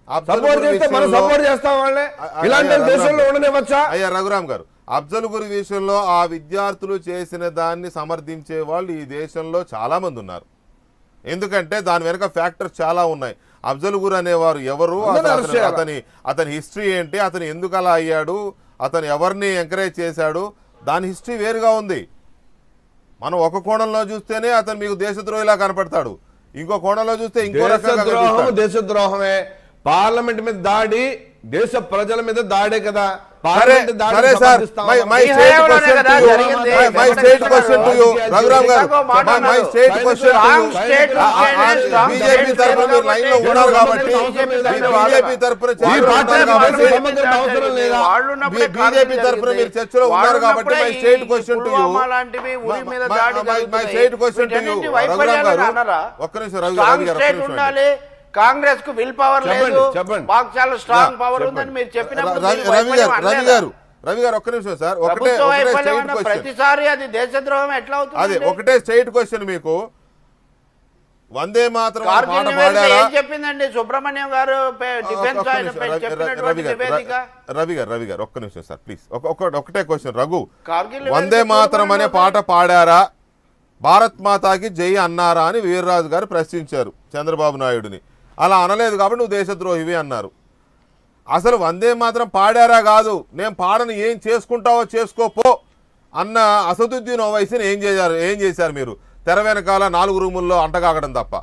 అఫ్జల్ సపోర్ట్ గురి చేస్తే మనం విషయంలో- సపోర్ట్ చేస్తాం వాళ్ళే అ- ఇలాంటి అయ్యా, దేశంలో రఘురామ్ ఉండనివ్వచ్చా అయ్యా రఘురామ్ గారు అఫ్జల్ గురి విషయంలో ఆ విద్యార్థులు చేసిన దాన్ని సమర్థించే వాళ్ళు ఈ దేశంలో చాలా మంది ఉన్నారు ఎందుకంటే దాని వెనక ఫ్యాక్టర్స్ చాలా ఉన్నాయి అఫ్జల్ గురు అనేవారు ఎవరు అందరిని అతని- అరెస్ట్ చేయాలి. అతని అతని హిస్టరీ ఏంటి అతను ఎందుకు అలా అయ్యాడు అతను ఎవరిని ఎంకరేజ్ చేశాడు దాని హిస్టరీ వేరుగా ఉంది మనం ఒక కోణంలో చూస్తేనే అతను మీకు దేశద్రోహిలా కనపడతాడు ఇంకో కోణంలో చూస్తే ఇంకో రకంగా దేశద్రోహం కనిపిస్తాడు. దేశద్రోహమే పార్లమెంట్ మీద దాడి దేశ ప్రజల మీద దాడే కదా సరే పార్లమెంట్ దాడిని సరే సార్ సమర్థిస్తాం. మై మై ఈ స్టేట్ హయాంలోనే క్వశ్చన్ కదా టు యు జరిగింది. My state question to you Raghuram గారు ఇందాక మాట మై మై అన్నారు. State question to Strong you state BJP state తరఫున మీరు లైన్ లో ఉన్నారు కాబట్టి బీజేపీ తరఫున ఈ చర్చలో పార్టీ ఉన్నారు కాబట్టి సమగ్రత అవసరం లేదా? బీజేపీ తరఫున మీరు చర్చలో ఉన్నారు కాబట్టి my state question to you లాంటివి ఉరి మీద మై- దాడి my- my state question to you వీటన్నిటి రఘురామ్ వైఫల్యాలను గారు అన్నారా? ఒక్క నిమిషం రఘు స్ట్రాంగ్ రవి గారు ఒక్క స్టేట్ నిమిషం ఉండాలి కాంగ్రెస్ కు విల్ పవర్ చెప్పండి, లేదు చెప్పండి. మాకు చాలా స్ట్రాంగ్ యా, పవర్ చెప్పండి. ఉందని మీరు ర- చెప్పినప్పుడు రవి మీరు రవి గారు వైఫల్యం రవి అనలేదా? గారు రవి గారు ఒక్క నిమిషం సార్ ఒకటే ప్రభుత్వ ఒకటే వైఫల్యం స్టేట్ అన్న క్వశ్చన్ ప్రతిసారి అది దేశద్రోహం ఎట్లా అదే అవుతుంది ఒకటే స్ట్రైట్ క్వశ్చన్ మీకు వందే మాత్రం అనే కార్గిల్ పాట నివేదిక పాడారా ఏం చెప్పిందండి సుబ్రహ్మణ్యం గారు పే- డిఫెన్స్ ఒక్క ఆయన నిమిషం, పే- రవి- రవి చెప్పినటువంటి గారు, నివేదిక రవి గారు రవి గారు ఒక్క నిమిషం సార్ ప్లీజ్ ఒక ఒక- ఒకటే క్వశ్చన్ రఘు కార్గిల్ వందే నివేదిక మాత్రం అనే చూడమని పాట పాడారా భారత్ మాతాకి జై అన్నారా అని వీర్రాజు గారు ప్రశ్నించారు చంద్రబాబు నాయుడుని అలా అనలేదు కాబట్టి నువ్వు దేశద్రోహివి అన్నారు అసలు వందే మాత్రం పాడారా కాదు నేను పాడను ఏం చేసుకుంటావో చేసుకోపో అన్న అసదుద్దీన్ ఓవైసీని ఏం చేశారు ఏం చేశారు మీరు తెర వెనకాల నాలుగు రూముల్లో అంటగాగడం తప్ప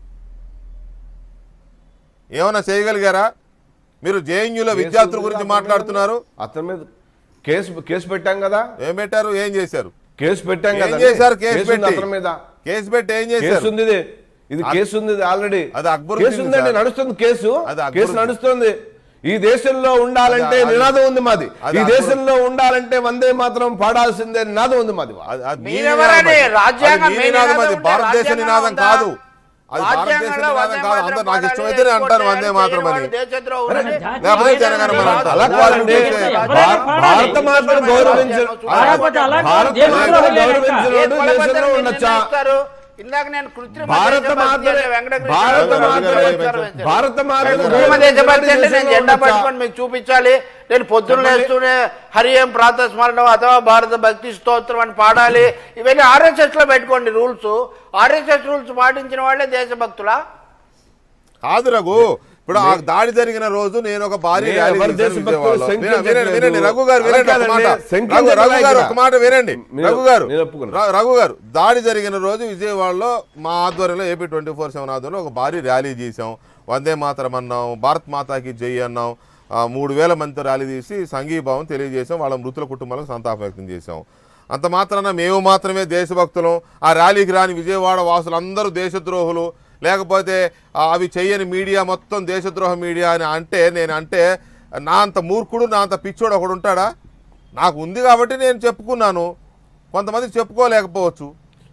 ఏమైనా చేయగలిగారా మీరు జేఎన్యూలో విద్యార్థుల గురించి మాట్లాడుతున్నారు అతని మీద కేసు కేసు పెట్టాం కదా ఏం పెట్టారు ఏం చేశారు కేసు పెట్టాం ఏం కదా చేశారు కేసు ఉంది పెట్టి అతని మీద కేసు పెట్టి ఏం కేసు చేశారు ఉంది ఇది. ఇది కేసు ఉంది ఇది ఆల్రెడీ అది అక్బరుద్దీన్ కేసు ఉందండి సార్. నడుస్తుంది కేసు అది కేసు అక్బరుద్దీన్. నడుస్తుంది ఈ దేశంలో ఉండాలంటే అది- అది- నినాదం ఉంది మాది అది ఈ అక్బరు- దేశంలో ఉండాలంటే వందే మాత్రం పాడాల్సిందే నినాదం ఉంది మాది అది- అది మీ మీరెవరండి? నినాదం అది. రాజ్యాంగం అది మీ మీ నినాదం నినాదం అది ఉంటే భారతదేశ రాజ్యాంగంలో నినాదం ఉందా? కాదు అది భారతదేశ రాజ్యాంగంలో నినాదం వందే కాదు మాతరం అందరూ నాకు పాడాలి, ఇష్టమైతేనే అంటారు వందే చేయని మాత్రం వాడు అని దేశద్రోహులని లేకపోతే జనగణమన అంటారు. అలా కాదండి ఎవరైనా పాడాలి. భారత మాతను గౌరవించిన పాడకపోతే అలా కాదు. భారత దేశంలో మాతను ఉండే లెక్క. గౌరవించిన దేశంలో ఉండొచ్చా ఇందాక నేను కృత్రిమ భారత దేశభక్తి మాతను అంటే వెంకటకృష్ణ భారత గారు మాతను గౌరవించారు. భారత మాతను కృత్రిమ దేశభక్తి అంటే నేను దేశంలో జెండా ఉండొచ్చా? పట్టుకొని మీకు చూపించాలి నేను పొద్దున్న లేస్తూనే హరియం ప్రాతస్మరణం అథవా భారత భక్తి స్తోత్రం అని పాడాలి ఇవన్నీ ఆర్ఎస్ఎస్ లో పెట్టుకోండి రూల్స్ ఆర్ఎస్ఎస్ రూల్స్ పాటించిన వాళ్ళే దేశభక్తులా కాదు రఘు ఇప్పుడు ఆ దాడి జరిగిన రోజు నేను ఒక భారీ నేను ర్యాలీ ఎవరి చేశాను దేశభక్తులు విజయవాడలో. శంకించట్లేదు. వినండి, వినండి రఘు గారు అలా వినండి ఒక కాదండి, మాట శంకించట్లేదు రఘు రఘు గారు ఇక్కడ. ఒక మాట వినండి మీరు- రఘు గారు నేను ఒప్పుకున్నా. ర- రఘు గారు దాడి జరిగిన రోజు విజయవాడలో మా ఆధ్వర్యంలో ఏపీ ట్వంటీ ఫోర్ సెవెన్ ఆధ్వర్యంలో ఒక భారీ ర్యాలీ చేశాం వందే మాతరం అన్నాం భారత్ మాతాకి జై అన్నాం ఆ, మూడు వేల మందితో ర్యాలీ తీసి సంఘీభావం తెలియజేసాం వాళ్ళ మృతుల కుటుంబాలకు సంతాపం వ్యక్తం చేశాం అంత మాత్రాన మేము మాత్రమే దేశభక్తులం ఆ ర్యాలీకి రాని విజయవాడ వాసులు అందరూ దేశద్రోహులు లేకపోతే ఆ, అవి చెయ్యని మీడియా మొత్తం దేశద్రోహ మీడియా అని అంటే నేను అంటే నా అంత మూర్ఖుడు నా అంత పిచ్చోడు ఒకడు ఉంటాడా నాకు ఉంది కాబట్టి నేను చెప్పుకున్నాను కొంతమందికి చెప్పుకోలేకపోవచ్చు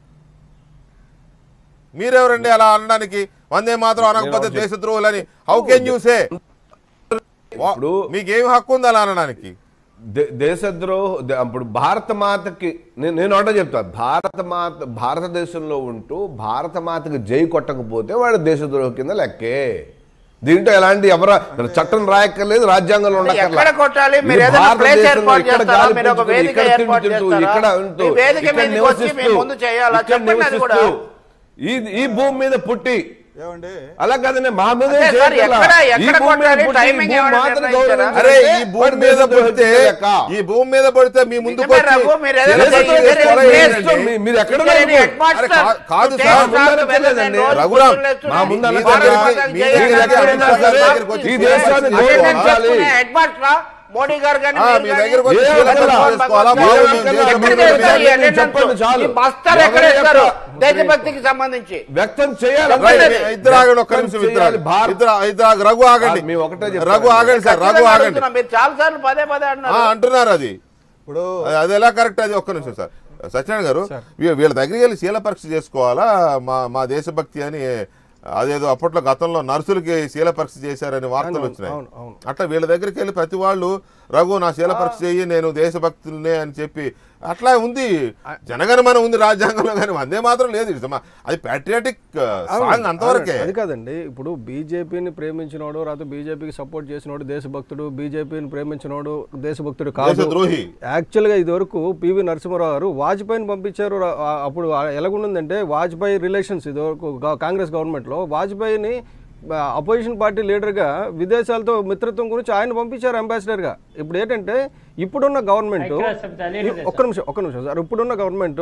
మీరెవరండి అలా అనడానికి వందే మాత్రం అనకపోతే దేశద్రోహులని హౌ కెన్ యూ సే ఇప్పుడు మీకేం హక్కు ఉంది అలా అనడానికి దే- దేశద్రోహ దే- అప్పుడు భారత మాతకి నేను నేను ఒకటే చెప్తా భారత మాత భారతదేశంలో ఉంటూ భారత మాతకి జై కొట్టకపోతే వాడు దేశద్రోహ కింద లెక్కే దీంట్లో ఎలాంటి ఎవరు చట్టం రాయక్కర్లేదు రాజ్యాంగంలో ఉండక్కర్లా. ఎక్కడ కొట్టాలి? మీరు ఇది ఏదైనా ప్లేస్ భారతదేశంలో ఏర్పాటు ఇక్కడ చేస్తారా? గాలి మీరు ఒక పీల్చుకుంటూ, వేదిక ఇక్కడ ఏర్పాటు తింటూ, చేస్తారా? ఇక్కడ ఉంటూ, ఈ వేదిక ఇక్కడ మీదకి వచ్చి నివసిస్తూ, మీ ముందు చేయాలా? ఇక్కడ చెప్పండి అది కూడా. నివసిస్తూ, ఈ ఈ భూమి మీద పుట్టి ఏమండి అలా కాదండి మా మీద అదే సార్, చేయక్కర్లా. ఎక్కడ- ఈ ఎక్కడ భూమి మీద కొట్టాలి? పుట్టి, ఈ టైమింగ్ భూమి ఏమైనా మాత్రం నిర్ణయించారా? గౌరవించాలి. అరే ఈ భూమి వాడు మీద దేశద్రోహి పడితే లెక్క. ఈ భూమి మీద పడితే మీ ముందుకు నిజమే వచ్చి రఘు, మీరు ఏదైనా దేశద్రోహి చేసి- చేసి ఏదైనా కొలవేయండి. చేస్తూ- మీ- మీరు ఎక్కడ ఇక్కడ ఉన్నారు? హెడ్ మాస్టర్ అరే కా- కాదు టేస్ట్ సార్, రాదు, ముందర వెళ్ళండి, తెలియదండి. రోజు రఘురామ్, పొద్దున్న లేస్తూనే మా ముందర మీ తెలియదు. భారత మీ మాతకి దగ్గర- జై మీ అని దగ్గర అంటున్నారు మీ సార్. దగ్గరికి వచ్చి ఈ దేశాన్ని అదే నేను గౌరవించాలి. చెప్తున్నా, హెడ్ మాస్టరా? మోడీ గారు కానీ ఆ, మీరు మీ కానీ దగ్గరకు వచ్చి ఏ శీల ఒక్కరు పరీక్ష భగవాన్ చేసుకోవాలా? భగవాన్ బాబు, భగవాన్ మేము ఎక్కడ దేశం మీద చేస్తారు? పెట్టాలి. ఈ attendance? చెప్పండి చాలు. ఈ బస్తాలు ఎక్కడ ఎవరి ఇస్తారు యొక్క- దేశభక్తికి సంబంధించి వ్యక్తం చేయాలి చెప్పండి. రైట్, ఇద్దరు ఆగండి ఒక్క నిమిషం ఇద్దరు చేయాలి. ఆగండి. భారత్ ఇద్దరు ఇద్దరు ఆగండి. రఘు ఆగండి మేము ఒకటే చెప్తాం. రఘు ఆగండి సార్ రఘు ఖచ్చితంగా ఆగండి అడుగుతున్నా. మీరు చాలా సార్లు పదే పదే ఆ, అంటున్నారు అంటున్నారు అది ఇప్పుడు అది- అది ఎలా కరెక్ట్ అది ఒక్క నిమిషం సార్ సత్యనారాయణ గారు వీ- వీళ్ళ దగ్గరికి వెళ్ళి శీల పరీక్ష చేసుకోవాలా మా మా దేశభక్తి అని అదేదో అప్పట్లో గతంలో నర్సులకి శీల పరీక్ష చేశారని వార్తలు అవును, వచ్చినాయి అవును, అవును. అట్లా వీళ్ళ దగ్గరికి వెళ్ళి ప్రతి వాళ్ళు రఘు నా శీల పరీక్ష చెయ్యి నేను దేశభక్తులనే అని చెప్పి అట్లా ఉంది జనగణమన ఉంది రాజ్యాంగంలో కానీ వందే మాత్రం లేదు ఇది మా- అది ప్యాట్రియాటిక్ సాంగ్ అంతవరకే అది కాదండి ఇప్పుడు బీజేపీని ప్రేమించినోడు లేకపోతే బీజేపీకి సపోర్ట్ చేసినోడు దేశభక్తుడు బీజేపీని ప్రేమించినోడు దేశభక్తుడు కాదు దేశద్రోహి. యాక్చువల్గా ఇది వరకు పివి నరసింహారావు గారు వాజ్పేయిని పంపించారు రా- ఆ- అప్పుడు ఎలాగుందంటే వాజ్పేయి రిలేషన్స్ ఇది వరకు గా- కాంగ్రెస్ గవర్నమెంట్లో వాజ్పేయిని అపోజిషన్ పార్టీ లీడర్గా విదేశాలతో మిత్రత్వం గురించి ఆయన పంపించారు అంబాసిడర్గా ఇప్పుడు ఏంటంటే ఇప్పుడున్న గవర్నమెంట్ ఐక్యరాజ్యసమితి అలీలు ఒక్క నిమిషం ఒక్క నిమిషం సార్ ఇప్పుడున్న గవర్నమెంట్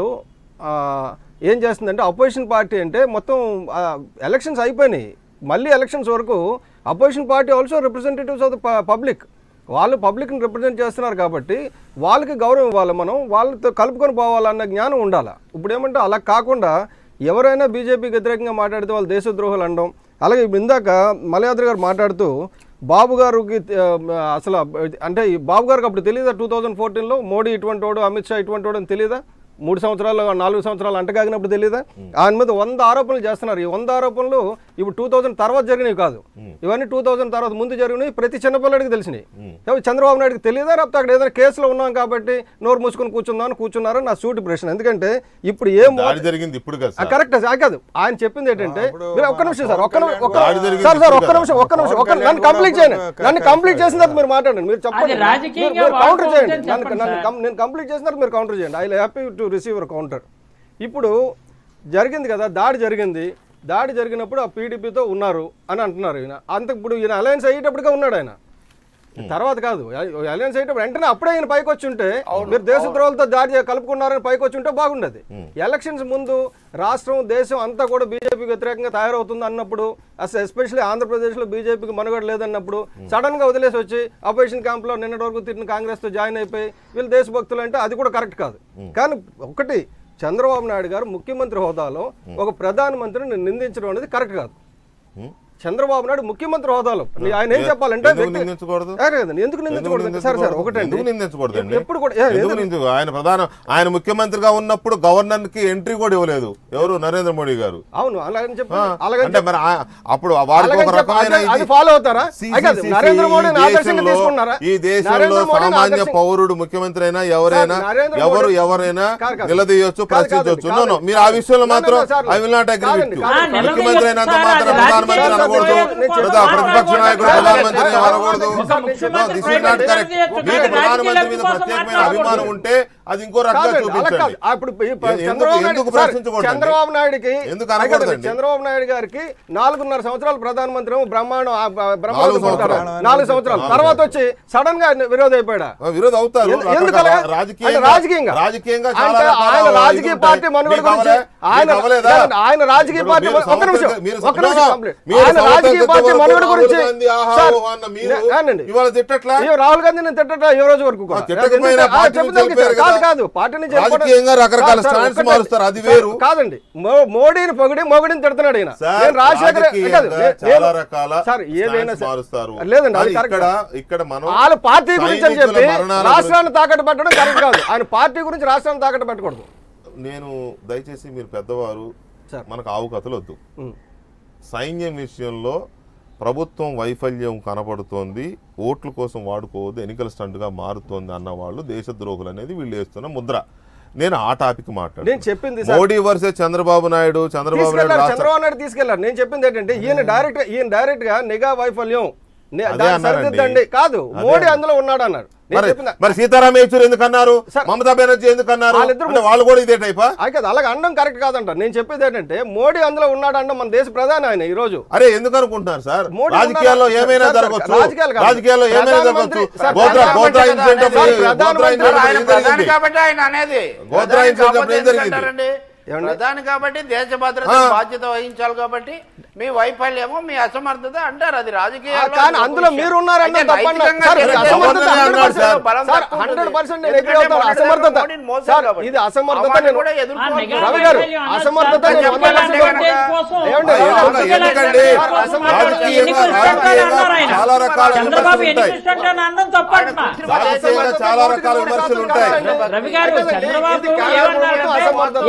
ఏం చేస్తుందంటే అపోజిషన్ పార్టీ అంటే మొత్తం ఎలక్షన్స్ అయిపోయినాయి మళ్ళీ ఎలక్షన్స్ వరకు opposition party also representatives of the public వాళ్ళు పబ్లిక్ని రిప్రజెంట్ చేస్తున్నారు కాబట్టి వాళ్ళకి గౌరవం ఇవ్వాలి మనం వాళ్ళతో కలుపుకొని పోవాలన్న జ్ఞానం ఉండాలి ఇప్పుడు ఏమంటే అలా కాకుండా ఎవరైనా బీజేపీకి వ్యతిరేకంగా మాట్లాడితే వాళ్ళు దేశద్రోహులు అనడం అలాగే ఇప్పుడు ఇందాక మలయాద్రి గారు మాట్లాడుతూ బాబు గారికి ఆ, అసలు అంటే ఈ బాబు గారికి అప్పుడు తెలియదా టూ థౌజండ్ ఫోర్టీన్లో మోడీ ఇటువంటి వాడు అమిత్ షా ఇటువంటి వాడు అని తెలియదా మూడు సంవత్సరాలు నాలుగు సంవత్సరాలు అంటగాగినప్పుడు తెలియదా ఆయన మీద వంద ఆరోపణలు చేస్తున్నారు ఈ వంద ఆరోపణలు ఇప్పుడు టూ థౌజండ్ తర్వాత జరిగినవి కాదు ఇవన్నీ టూ థౌజండ్ తర్వాత ముందు జరిగినవి ప్రతి చిన్నపిల్లడికి తెలిసినాయి ఎవరు చంద్రబాబు నాయుడుకి తెలియదా లేకపోతే అక్కడ ఏదైనా కేసులో ఉన్నాం కాబట్టి నోరు మూసుకొని కూర్చుందాం అని కూర్చున్నారని నా సూటి ప్రశ్న ఎందుకంటే ఇప్పుడు ఏం దాడి జరిగింది ఇప్పుడు కదా సార్. కరెక్ట్ సార్ కాదు ఆయన చెప్పింది ఏంటంటే మీరు ఒక్క నిమిషం సార్ ఒక్క నిమిషం ఒక్క దాడి జరిగింది సార్ సార్ ఒక్క ఇప్పుడు నిమిషం ఒక్క నిమిషం ఒక్క పవన్ నన్ను కళ్యాణ్ కంప్లీట్ కూడా చేయండి ఒక- నన్ను కంప్లీట్ చేసిన తర్వాత మీరు మాట్లాడండి మీరు చెప్పండి అది రాజకీయంగా మీరు- మీరు కౌంటర్ వాడుకోవచ్చు చేయండి అని నన్ను చెప్పండి నన్ను సార్. కం- నేను కంప్లీట్ చేసిన తర్వాత మీరు కౌంటర్ చేయండి I happy to receive your counter ఇప్పుడు జరిగింది కదా దాడి జరిగింది దాడి జరిగినప్పుడు ఆ పీడీపీతో ఉన్నారు అని అంటున్నారు ఈయన అంత ఇప్పుడు ఈయన అలయన్స్ అయ్యేటప్పటికే ఉన్నాడు ఆయన తర్వాత కాదు అలయన్స్ అయ్యేటప్పుడు వెంటనే అప్పుడే ఈయన పైకి వచ్చి ఉంటే మీరు దేశద్రోహులతో దాడి చేయ- కలుపుకున్నారని పైకి వచ్చి ఉంటే బాగుండేది ఎలక్షన్స్ ముందు రాష్ట్రం దేశం అంతా కూడా బీజేపీకి వ్యతిరేకంగా తయారవుతుంది అన్నప్పుడు అసలు ఎస్పెషల్లీ ఆంధ్రప్రదేశ్లో బీజేపీకి మనుగడ లేదన్నప్పుడు సడన్ గా వదిలేసి వచ్చి అపోజిషన్ క్యాంప్ లో నిన్నటి వరకు తిట్టిన కాంగ్రెస్ తో జాయిన్ అయిపోయి వీళ్ళు దేశభక్తులు అంటే అది కూడా కరెక్ట్ కాదు కానీ ఒకటి చంద్రబాబు నాయుడు గారు ముఖ్యమంత్రి హోదాలో ఒక ప్రధానమంత్రిని నిందించడం అనేది కరెక్ట్ కాదు చంద్రబాబు నాయుడు ముఖ్యమంత్రి హోదాలో ఆయన ఏం చెప్పాలంటే ఎందుకు వ్యక్తి- నిందించకూడదు? ఏ కాదండి, ఎందుకు నిందించకూడదు సార్ సార్ ఒకటండి ఎందుకు నిందించకూడదండి ఎప్పుడు కూడా ఏ, ఎందుకు ఎందుకు- నిందించ- ఆయన ప్రధాన ఆయన ముఖ్యమంత్రిగా ఉన్నప్పుడు గవర్నర్ కి ఎంట్రీ కూడా ఇవ్వలేదు ఎవరు నరేంద్ర మోడీ గారు అవును అలాగని చెప్పి ఆ, అలాగని అంటే మరి ఆ- అప్పుడు వారికి అలాగని ఒక చెప్పి రకమైన అది- అది ఇది- follow అవుతారా? CCCC అది కాదు, నరేంద్ర మోడీని ఈ ఆదర్శంగా దేశంలో- తీసుకున్నారా? ఈ దేశంలో నరేంద్ర మోడీని సామాన్య ఆదర్శంగా- పౌరుడు ముఖ్యమంత్రి అయినా ఎవరైనా సార్, నరేంద్ర ఎవరు మోడీ- ఎవరైనా కాదు, కాదు. నిలదీయొచ్చు కాదు, కాదండి, ప్రశ్నించవచ్చు నో, నో, కాదండి. మీరు ఆ విషయంలో నో, నో, మాత్రం sir, I will not agree కాదండి, విత్ కాదండి. ఆ, ముఖ్యమంత్రి అయినంత నిలదీయొచ్చు మాత్రం సార్, ప్రధానమంత్రి రాజకీయ అనకూడదు కోసం లేదా ప్రతిపక్ష నాయకుడు మాట్లాడకూడదు. ప్రధానమంత్రి కాదు, అనకూడదు కాదు, ఒక ముఖ్యమంత్రి దిస్ ఇస్ నాట్ కరెక్ట్ నిలదీయొచ్చు మీకు కానీ ప్రధానమంత్రి మీద రాజకీయాల కోసం ప్రత్యేకమైన అభిమానం మాట్లాడకూడదు. ఉంటే అది ఇంకో రకంగా కాదండి, అలా కాదు. చూపించండి ఆ, ఇప్పుడు ఈ ప- ఎందుకు- చంద్రబాబు నాయుడు- ఎందుకు సార్, ప్రశ్నించకూడదండి? చంద్రబాబు నాయుడుకి ఎందుకు కాదండి, అనకూడదండి? చంద్రబాబు నాయుడు గారికి నాలుగున్నర సంవత్సరాలు ప్రధానమంత్రి ఏమో బ్రహ్మాండం ఆ, బ- బ్రహ్మాండం నాలుగు కొట్టారు. సంవత్సరాలు. నాలుగు సంవత్సరాలు తర్వాత వచ్చి సడన్ గా విరోధ అయిపోయాడా ఆ, విరోధి అవుతారు ఎందు- ఎందుకు రకరకాల అలాగా? రాజకీయంగా అంటే రాజకీయంగా రాజకీయంగా చాలా అంటే రకాల ఆయన ఇది రాజకీయ ఉంటాయి. పార్టీ మనుగడ మీకు గురించి అవ్వలే? ఆయన మీకు అవ్వలేదా? కాదండి, ఆయన రాజకీయ ఇప్పుడు పార్టీ మీరు ఒక్క నిమిషం సంవత్సరం- మీరు ఒక్క నిమిషం సంవత్సరం- కంప్లీట్. మీరు ఆయన సంవత్సరం రాజకీయ క్రితం పార్టీ వరకు మనుగడ రాహుల్ గురించి గాంధీ ఆహా సార్, ఓహో అన్న మీరు నే- అవునండి. ఇవాళ తిట్టట్లా అయ్యో రాహుల్ గాంధీ నేను తిట్టట ఈ రోజు వరకు కూడా. ఆ, తిట్టకపోయినా ఎందుకంటే- ఆ, పార్టీని చెప్తాను చెప్పారు కాదు కదా. కాదు పార్టీని చెప్పడం- రాజకీయంగా రకరకాల సార్, సార్, స్టాండ్స్ ఒక్కటే- మారుస్తారు, అది సార్, వేరు. కాదండి మో- మోడీని పొగిడి మొగడిని తిడుతున్నాడు ఈయన సార్, నేను రాజశేఖర్ రాజకీయంగా కాదు, నే- చాలా నేను- రకాల సార్ ఏదైనా స్టాండ్స్ మారుస్తారు లేదండి అది కానీ కరెక్ట్ ఇక్కడ ఇక్కడ మనం వాళ్ళ పార్టీ గురించి అని సైనికుల చెప్పి మరణాల రాష్ట్రాన్ని తాకట్టు పెట్టడం కరెక్ట్ కాదు ఆయన పార్టీ గురించి రాష్ట్రాన్ని తాకట్టు పెట్టకూడదు నేను దయచేసి మీరు పెద్దవారు సార్. మనకు ఆవు కథలు వద్దు ఉం. సైన్యం విషయంలో ప్రభుత్వం వైఫల్యం కనపడుతోంది ఓట్ల కోసం వాడుకోవద్దు ఎన్నికల స్టంట్గా మారుతోంది అన్న వాళ్ళు దేశద్రోహులు అనేది వీళ్ళు వేస్తున్న ముద్ర నేను ఆ టాపిక్ మాట్లాడు నేను చెప్పింది సార్ మోడీ వర్సెస్ చంద్రబాబు నాయుడు చంద్రబాబు నాయుడు తీసుకెళ్లారు రాష్ట్ర చంద్రబాబు నాయుడు తీసుకెళ్లారు నేను చెప్పింది ఏంటంటే ఈయన డైరెక్ట్ ఈయన డైరెక్ట్ గా నిఘా వైఫల్యం నే- అదే దాన్ని అన్నారండి. సరిదిద్దండి కాదు అదే మోడీ అన్నారు. అందులో ఉన్నాడు అన్నారు నేను మరి చెప్పింది మరి సీతారాం యేచూరి ఎందుకు అన్నారు సార్, మమతా బెనర్జీ ఎందుకు అన్నారు వాళ్ళిద్దరు అంటే వాళ్ళు కూడా ఇదే టైపా అది కాదు అలాగే అనడం కరెక్ట్ కాదంట నేను చెప్పేది ఏంటంటే మోడీ అందులో ఉన్నాడు అంటే మన దేశ ప్రధాని ఆయన ఈ రోజు అరే ఎందుకు అనుకుంటున్నారు సార్ మోడీ రాజకీయాల్లో ఉన్నారా? ఏమైనా సార్, జరగచ్చు రాజకీయాలు కాదు. రాజకీయాల్లో ఏమైనా ప్రధానమంత్రి- జరగచ్చు సార్, గోత్రా ప్రధానమంత్రి గోత్రా కదా ఇన్సిడెంట్ అనేది. అప్పుడు- సార్, గోత్రా ప్రధానమంత్రి ఇన్సిడెంట్ ఆయన ఏం ప్రధాని జరిగింది? కాబట్టి ఆయన అనేది గోత్రా ప్రధాని ఇన్సిడెంట్ కాకపోతే ఏం జరిగింది? ఎందుకంటారండి? ఏమండి? ప్రధాని కాబట్టి దేశ భద్రత ఆ. బాధ్యత వహించాలి కాబట్టి మీ వైఫల్యమో మీ అసమర్థత అంటారు అది రాజకీయ ఆ, కానీ అందులో మీరు ఉన్నారన్న తప్పన్న సార్, ఇది అసమర్థత గవర్నర్ అన్నారు సార్. సార్ హండ్రెడ్ పర్సెంట్ నేను ఎగ్రీ అవుతాను అసమర్థత సార్ ఇది అసమర్థత నేను కూడా ఆ ఎదుర్కోవాలి నిఘా రవి గారు, వైఫల్యం అన్నది అసమర్థత సార్ నేను వంద చెప్పాలంటే పర్సెంట్ కనుక కోసం ఏమండి? ఆ, ఎందుకు- ఎందుకు ఎందుకండి సార్ అసమర్థత రాజకీయంగా ఎన్నికలు ఇష్టంగానే రాజకీయంగా అన్నారు ఆయన. చాలా రకాల చంద్రబాబు విమర్శలు ఎన్నికలు ఉంటాయి ఇష్టంగానే అనడం తప్పంటున్నా రాజకీయంగా చాలా రకాల విమర్శలు ఉంటాయి రవి గారు అయితే చంద్రబాబు ఇది కేవలం ఏమన్నారంటే అసమర్థత. ఎన్నికలు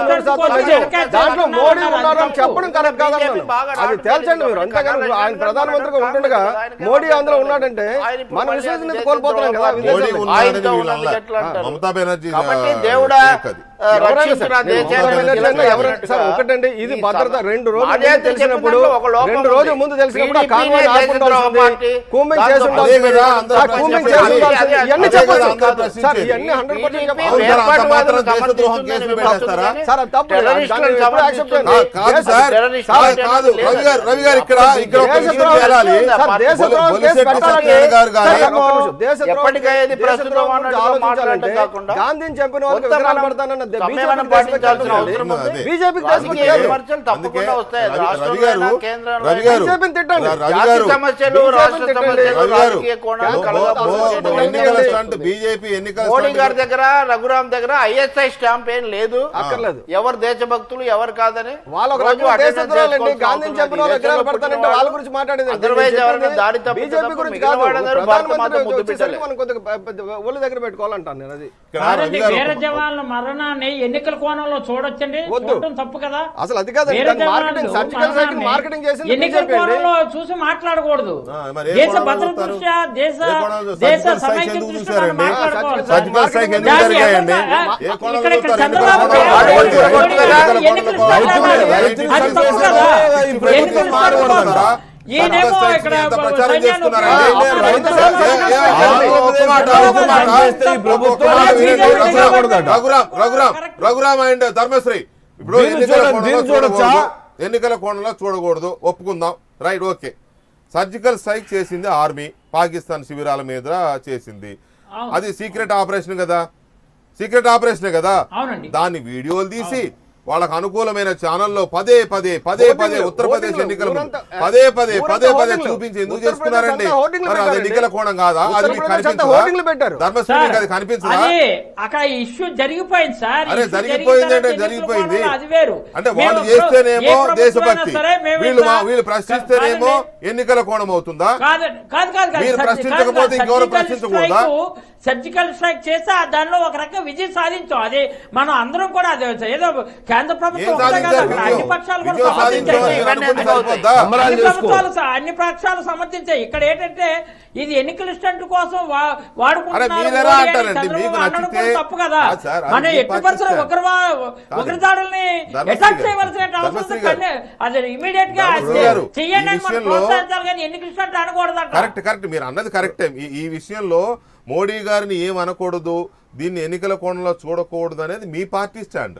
నూరు శాతం కోసం నిజం. వెనకాల దాంట్లో జగన్ మోడీ ఉన్నారు, ఉన్నారని అది చెప్పడం తప్పు. కరెక్ట్ కాదన్నాను BJP బాగా అది రావట్లేదు. తేల్చండి మీరు అంతేగాని కమల్ ఆయన ప్రధానమంత్రిగా ఆయన ఉంటుండగా ఆయనకి మోడీ ఏమన్నా అందులో చెప్పలేదు. ఉన్నాడంటే ఆయన ఇప్పుడు మన మళ్ళీ విశ్వసనీయత అది కోల్పోతున్నాం కదా దేశద్రోహం. మోడీ విదేశాల్లో. ఉన్నాడని ఆయనతో వీళ్ళు ఉన్నందుకు అనలే. ఎట్లా అంటారు? మమతా బెనర్జీ కాబట్టి ఆ, దేవుడా ఫేక్ అది. ఆ, ఎవరైనా రక్షించిన సరే, దేశాన్ని మమతా బెనర్జీ నిలబెట్టినట్టుగా ఎవరైనా సరే, ఒకటండి ఇది ఈ భద్రత సమ- రెండు రోజుల మాదే ముందు తెలిసినప్పుడు చెప్పినట్లు ఒక లోపం రెండు ఉంది. రోజుల ముందు తెలిసినప్పుడు ఆ PDP కాన్వాయ్ నే ఆపుకుంటూ దేశద్రోహ వస్తుంది. పార్టీ. కూంబింగ్ దాంతో చేసి అదే ఉండాల్సింది. కదా, అందరూ ఆ కూంబింగ్ ప్రశ్నించేది. చేసి ఉండాల్సింది. అదే, ఇవన్నీ అదే చెప్పొచ్చు. కదా, అందరూ సార్ ప్రశ్నించేది. ఇవన్నీ హండ్రెడ్ పర్సెంట్ PDP చెప్పొచ్చు. అవును సార్, అంత వేర్పాటువాదులను మాత్రం దేశద్రోహం సమర్థిస్తుందని కేసులు విమర్శిస్తుందని పెట్టేస్తారా? సార్, అది తప్పు. టెర్రరిస్టులను దాన్ని ఎప్పుడు సమర్థిస్తుంది. accept కాదు చేయండి. కాదు సార్ టెర్రరిస్ట్ కాదు, అంటే కాదు లేదు. రవి గారు రవి గారు ఇక్కడ ఇక్కడ ఒక దేశ విషయం ద్రోహం తేలాలి. సార్, దేశ బొలి- ద్రోహం బొలిశెట్టి కేసు పెట్టాలంటే సత్యనారాయణ గారు సార్, కానీ ఒక్క నిమిషం. దేశ ద్రోహం ఎప్పటికైనా ఇది దేశ ప్రస్తుతం ద్రోహం గురించి అన్నట్టుగా ఆలోచించాలంటే మాట్లాడటం కాకుండా గాంధీని చంపిన వాళ్ళకి కొంత విగ్రహాలు మనం పెడతానన్న దే- సంయమనం బీజేపీకి పాటించాల్సిన దేశభక్తి అవసరం ఉంది. అదే. బీజేపీకి రాజకీయ దేశభక్తి లేదు. విమర్శలు తప్పకుండా వస్తాయి రవి- రవి రాష్ట్రంలో గారు అయినా, కేంద్రంలో రవి అయినా. గారు బీజేపీని తిట్టండి. రవి జాతి గారు సమస్యలు బీజేపీని రాష్ట్ర తిట్టండి. సమస్యలు రవి గారు రాజకీయ కోణాలు బో- కలగకపోతే బో- బో- చేయడం ఎన్నికల లేదు. స్టంట్ బీజేపీ ఎన్నికల మోడీ స్టంట్ గారి దగ్గర రఘురామ్ దగ్గర ఐఎస్ఐ స్టాంప్ ఏం లేదు అక్కర్లేదు. ఎవరు దేశభక్తులు ఎవరు కాదని వాళ్ళ ఒక రోజు రకంగా attendance దేశద్రోహాలండి చేసుకోవాల్సిన గాంధీని అవసరం చంపిన ఉంది. వాళ్ళు విగ్రహాలు దేశంలో పెడతానంటే పుట్టిన వాళ్ళ వాళ్ళు గురించి మాట్లాడేది Otherwise ఎవరైనా దారి తప్పితే బీజేపీ తప్ప గురించి మిగిలిన కాదు వాళ్ళందరూ భారత మాత ప్రధానమంత్రి ముద్దు వచ్చేసరికి బిడ్డలే. మనం కొద్దిగా పె- పెద్ద ఒళ్ళు దగ్గర పెట్టుకోవాలంటాను నేను అది ఇక్కడ కాదండి రవి గారు వీర ఒక- జవాన్ల మరణాన్ని ఎన్నికల కోణంలో చూడొచ్చండి వద్దు. చూడటం తప్పు కదా అసలు అది కాదండి వీర దాన్ని మార్కెటింగ్ జవాన్లు సర్జికల్ సైకిల్ మరణాన్ని మార్కెటింగ్ చేసింది ఎన్నికల బీజేపీ అండి కోణంలో చూసి మాట్లాడకూడదు ఆ, మరి ఏ దేశ కోణంలో భద్రత చూస్తారు? దృష్ట్యా దేశ ఏ కోణంలో చూస్తారు? దేశ సర్జికల్ సమైక్య స్ట్రైక్ ఎందుకు దృష్ట్యా మనం చూశారండి? మాట్లాడుకోవాలి సర్జికల్ సర్జికల్ స్ట్రైక్ ఎందుకు దాన్ని జరిగాయండి ఎవరు- ఏ కోణంలో ఇక్కడ ఇక్కడ చూస్తారు? చంద్రబాబు ఎన్నికల నాయుడు కోణంలో గారు చూస్తారు? మోడీ గారు ఎన్నికల ఎన్నికల కోణంలో స్టార్ట్ చూస్తారు? అవ్వాలి. రైతు అది తప్పు సంక్షేమ కదా. ఈ ప్రభుత్వం ఎన్నికల స్టార్ట్ మారకూడదంటారా? అవ్వాలి. ఈయనేమో సర్జికల్ స్ట్రైక్ ఇక్కడ ఎంత ప్రచారం సైన్యాన్ని చేస్తున్నారండి? ఉపయోగించి- రైతు అప్పుడు సంక్షేమ- ఏ- ఏ- అప్పుడు ఏ- ఒక్క మాట, ఒక్క మాట. ఒక్క మాట వినండి. రఘురామ్, రఘురామ్ రఘురామ్ రఘురామ్ అండ్ ధర్మశ్రీ ఇప్పుడు దీన్ని ఎన్నికల చూడండి, కోణంలో దీన్ని చూడొచ్చా? చూడకూడదు ఎన్నికల కోణంలో చూడకూడదు ఒప్పుకుందాం రైట్ ఓకే సర్జికల్ స్ట్రైక్ చేసింది ఆర్మీ పాకిస్తాన్ శిబిరాల మీద చేసింది అవును. అది సీక్రెట్ ఆపరేషన్ కదా సీక్రెట్ ఆపరేషనే కదా అవునండి. దాన్ని వీడియోలు తీసి వాళ్ళకు అనుకూలమైన ఛానల్లో పదే పదే పదే పదే హోర్డింగ్లు, ఉత్తరప్రదేశ్ హోర్డింగ్లు, ఎన్నికల ముందు ఊరంతా- పదే పదే ఊరంతా పదే పదే హోర్డింగ్లు. చూపించి ఎందుకు ఉత్తరప్రదేశ్ చేస్తున్నారండి అంతా హోర్డింగ్లు మరి అది పెట్టారండి. ఎన్నికల కోణం కాదా అది మీకు ఉత్తరప్రదేశ్ అంతా కనిపించదా హోర్డింగ్లు పెట్టారు. ధర్మశ్రీ సార్, మీకు అది కనిపించదా అది అక్కడ ఇష్యూ జరిగిపోయింది సార్ అరే ఇష్యూ జరిగిపోయింది జరిగిన అంటే తర్వాత జరిగిపోయింది ఎన్నికల కోణంలో అది వేరు అంటే మేము వాళ్ళు ఇప్పుడు చేస్తేనేమో ఏ ప్రభుత్వం దేశభక్తి అయినా సరే మేము వీళ్ళు మా- ఇట్లా- వీళ్ళు ప్రశ్నిస్తేనేమో కాదండి. ఎన్నికల కోణం అవుతుందా కాదు కాదు కాదు కాదు. మీరు సర్జి- ప్రశ్నించకపోతే కాదు, ఇంకెవరు సర్జికల్ ప్రశ్నించకూడదా? స్ట్రైక్ సర్జికల్ స్ట్రైక్ చేస్తే ఆ దానిలో ఒక రకంగా విజయం సాధించాం అది మనం అందరం కూడా అది ఏదో కేంద్ర ఏం ప్రభుత్వం ఒకటే సాధించారు కాదు, అక్కడ అన్ని విజయం? పక్షాలు కూడా విజయం సాధించారు సమర్థించాయి. మీరు అనుకుంటే సరిపోద్దా? సంబరాలు అన్ని చేసుకో. ప్రభుత్వాలు స- అన్ని పక్షాలు సమర్థించాయి ఇక్కడ ఏంటంటే ఇది ఎన్నికల స్టంట్ కోసం వా- అరే వాడుకుంటున్నారు మీరెలా మోడీ అని అంటారండి? చంద్రబాబు మీకు అనడం నచ్చితే- కూడా తప్పు కదా కాదు సార్, అది మన మీ ఎట్టి పార్టీ పరిస్థితుల్లో స్టాండ్. ఉగ్రవా కాదు. ఉగ్రదాడుల్ని ధర్మశ్రీ అటాక్ గారు. చేయవలసిన అవసరం ధర్మశ్రీ గారు. కానీ అది ఇమీడియట్ గా ధర్మశ్రీ గారు, చెయ్యండి ఈ అని మనం విషయంలో- ప్రోత్సహించాలి కానీ ఎన్నికల స్టంట్ అనకూడదంట కరెక్ట్ కరెక్ట్ మీరు అన్నది కరెక్టే ఈ ఈ విషయంలో మోడీ గారిని ఏం అనకూడదు దీన్ని ఎన్నికల కోణంలో చూడకూడదు అనేది మీ పార్టీ స్టాండ్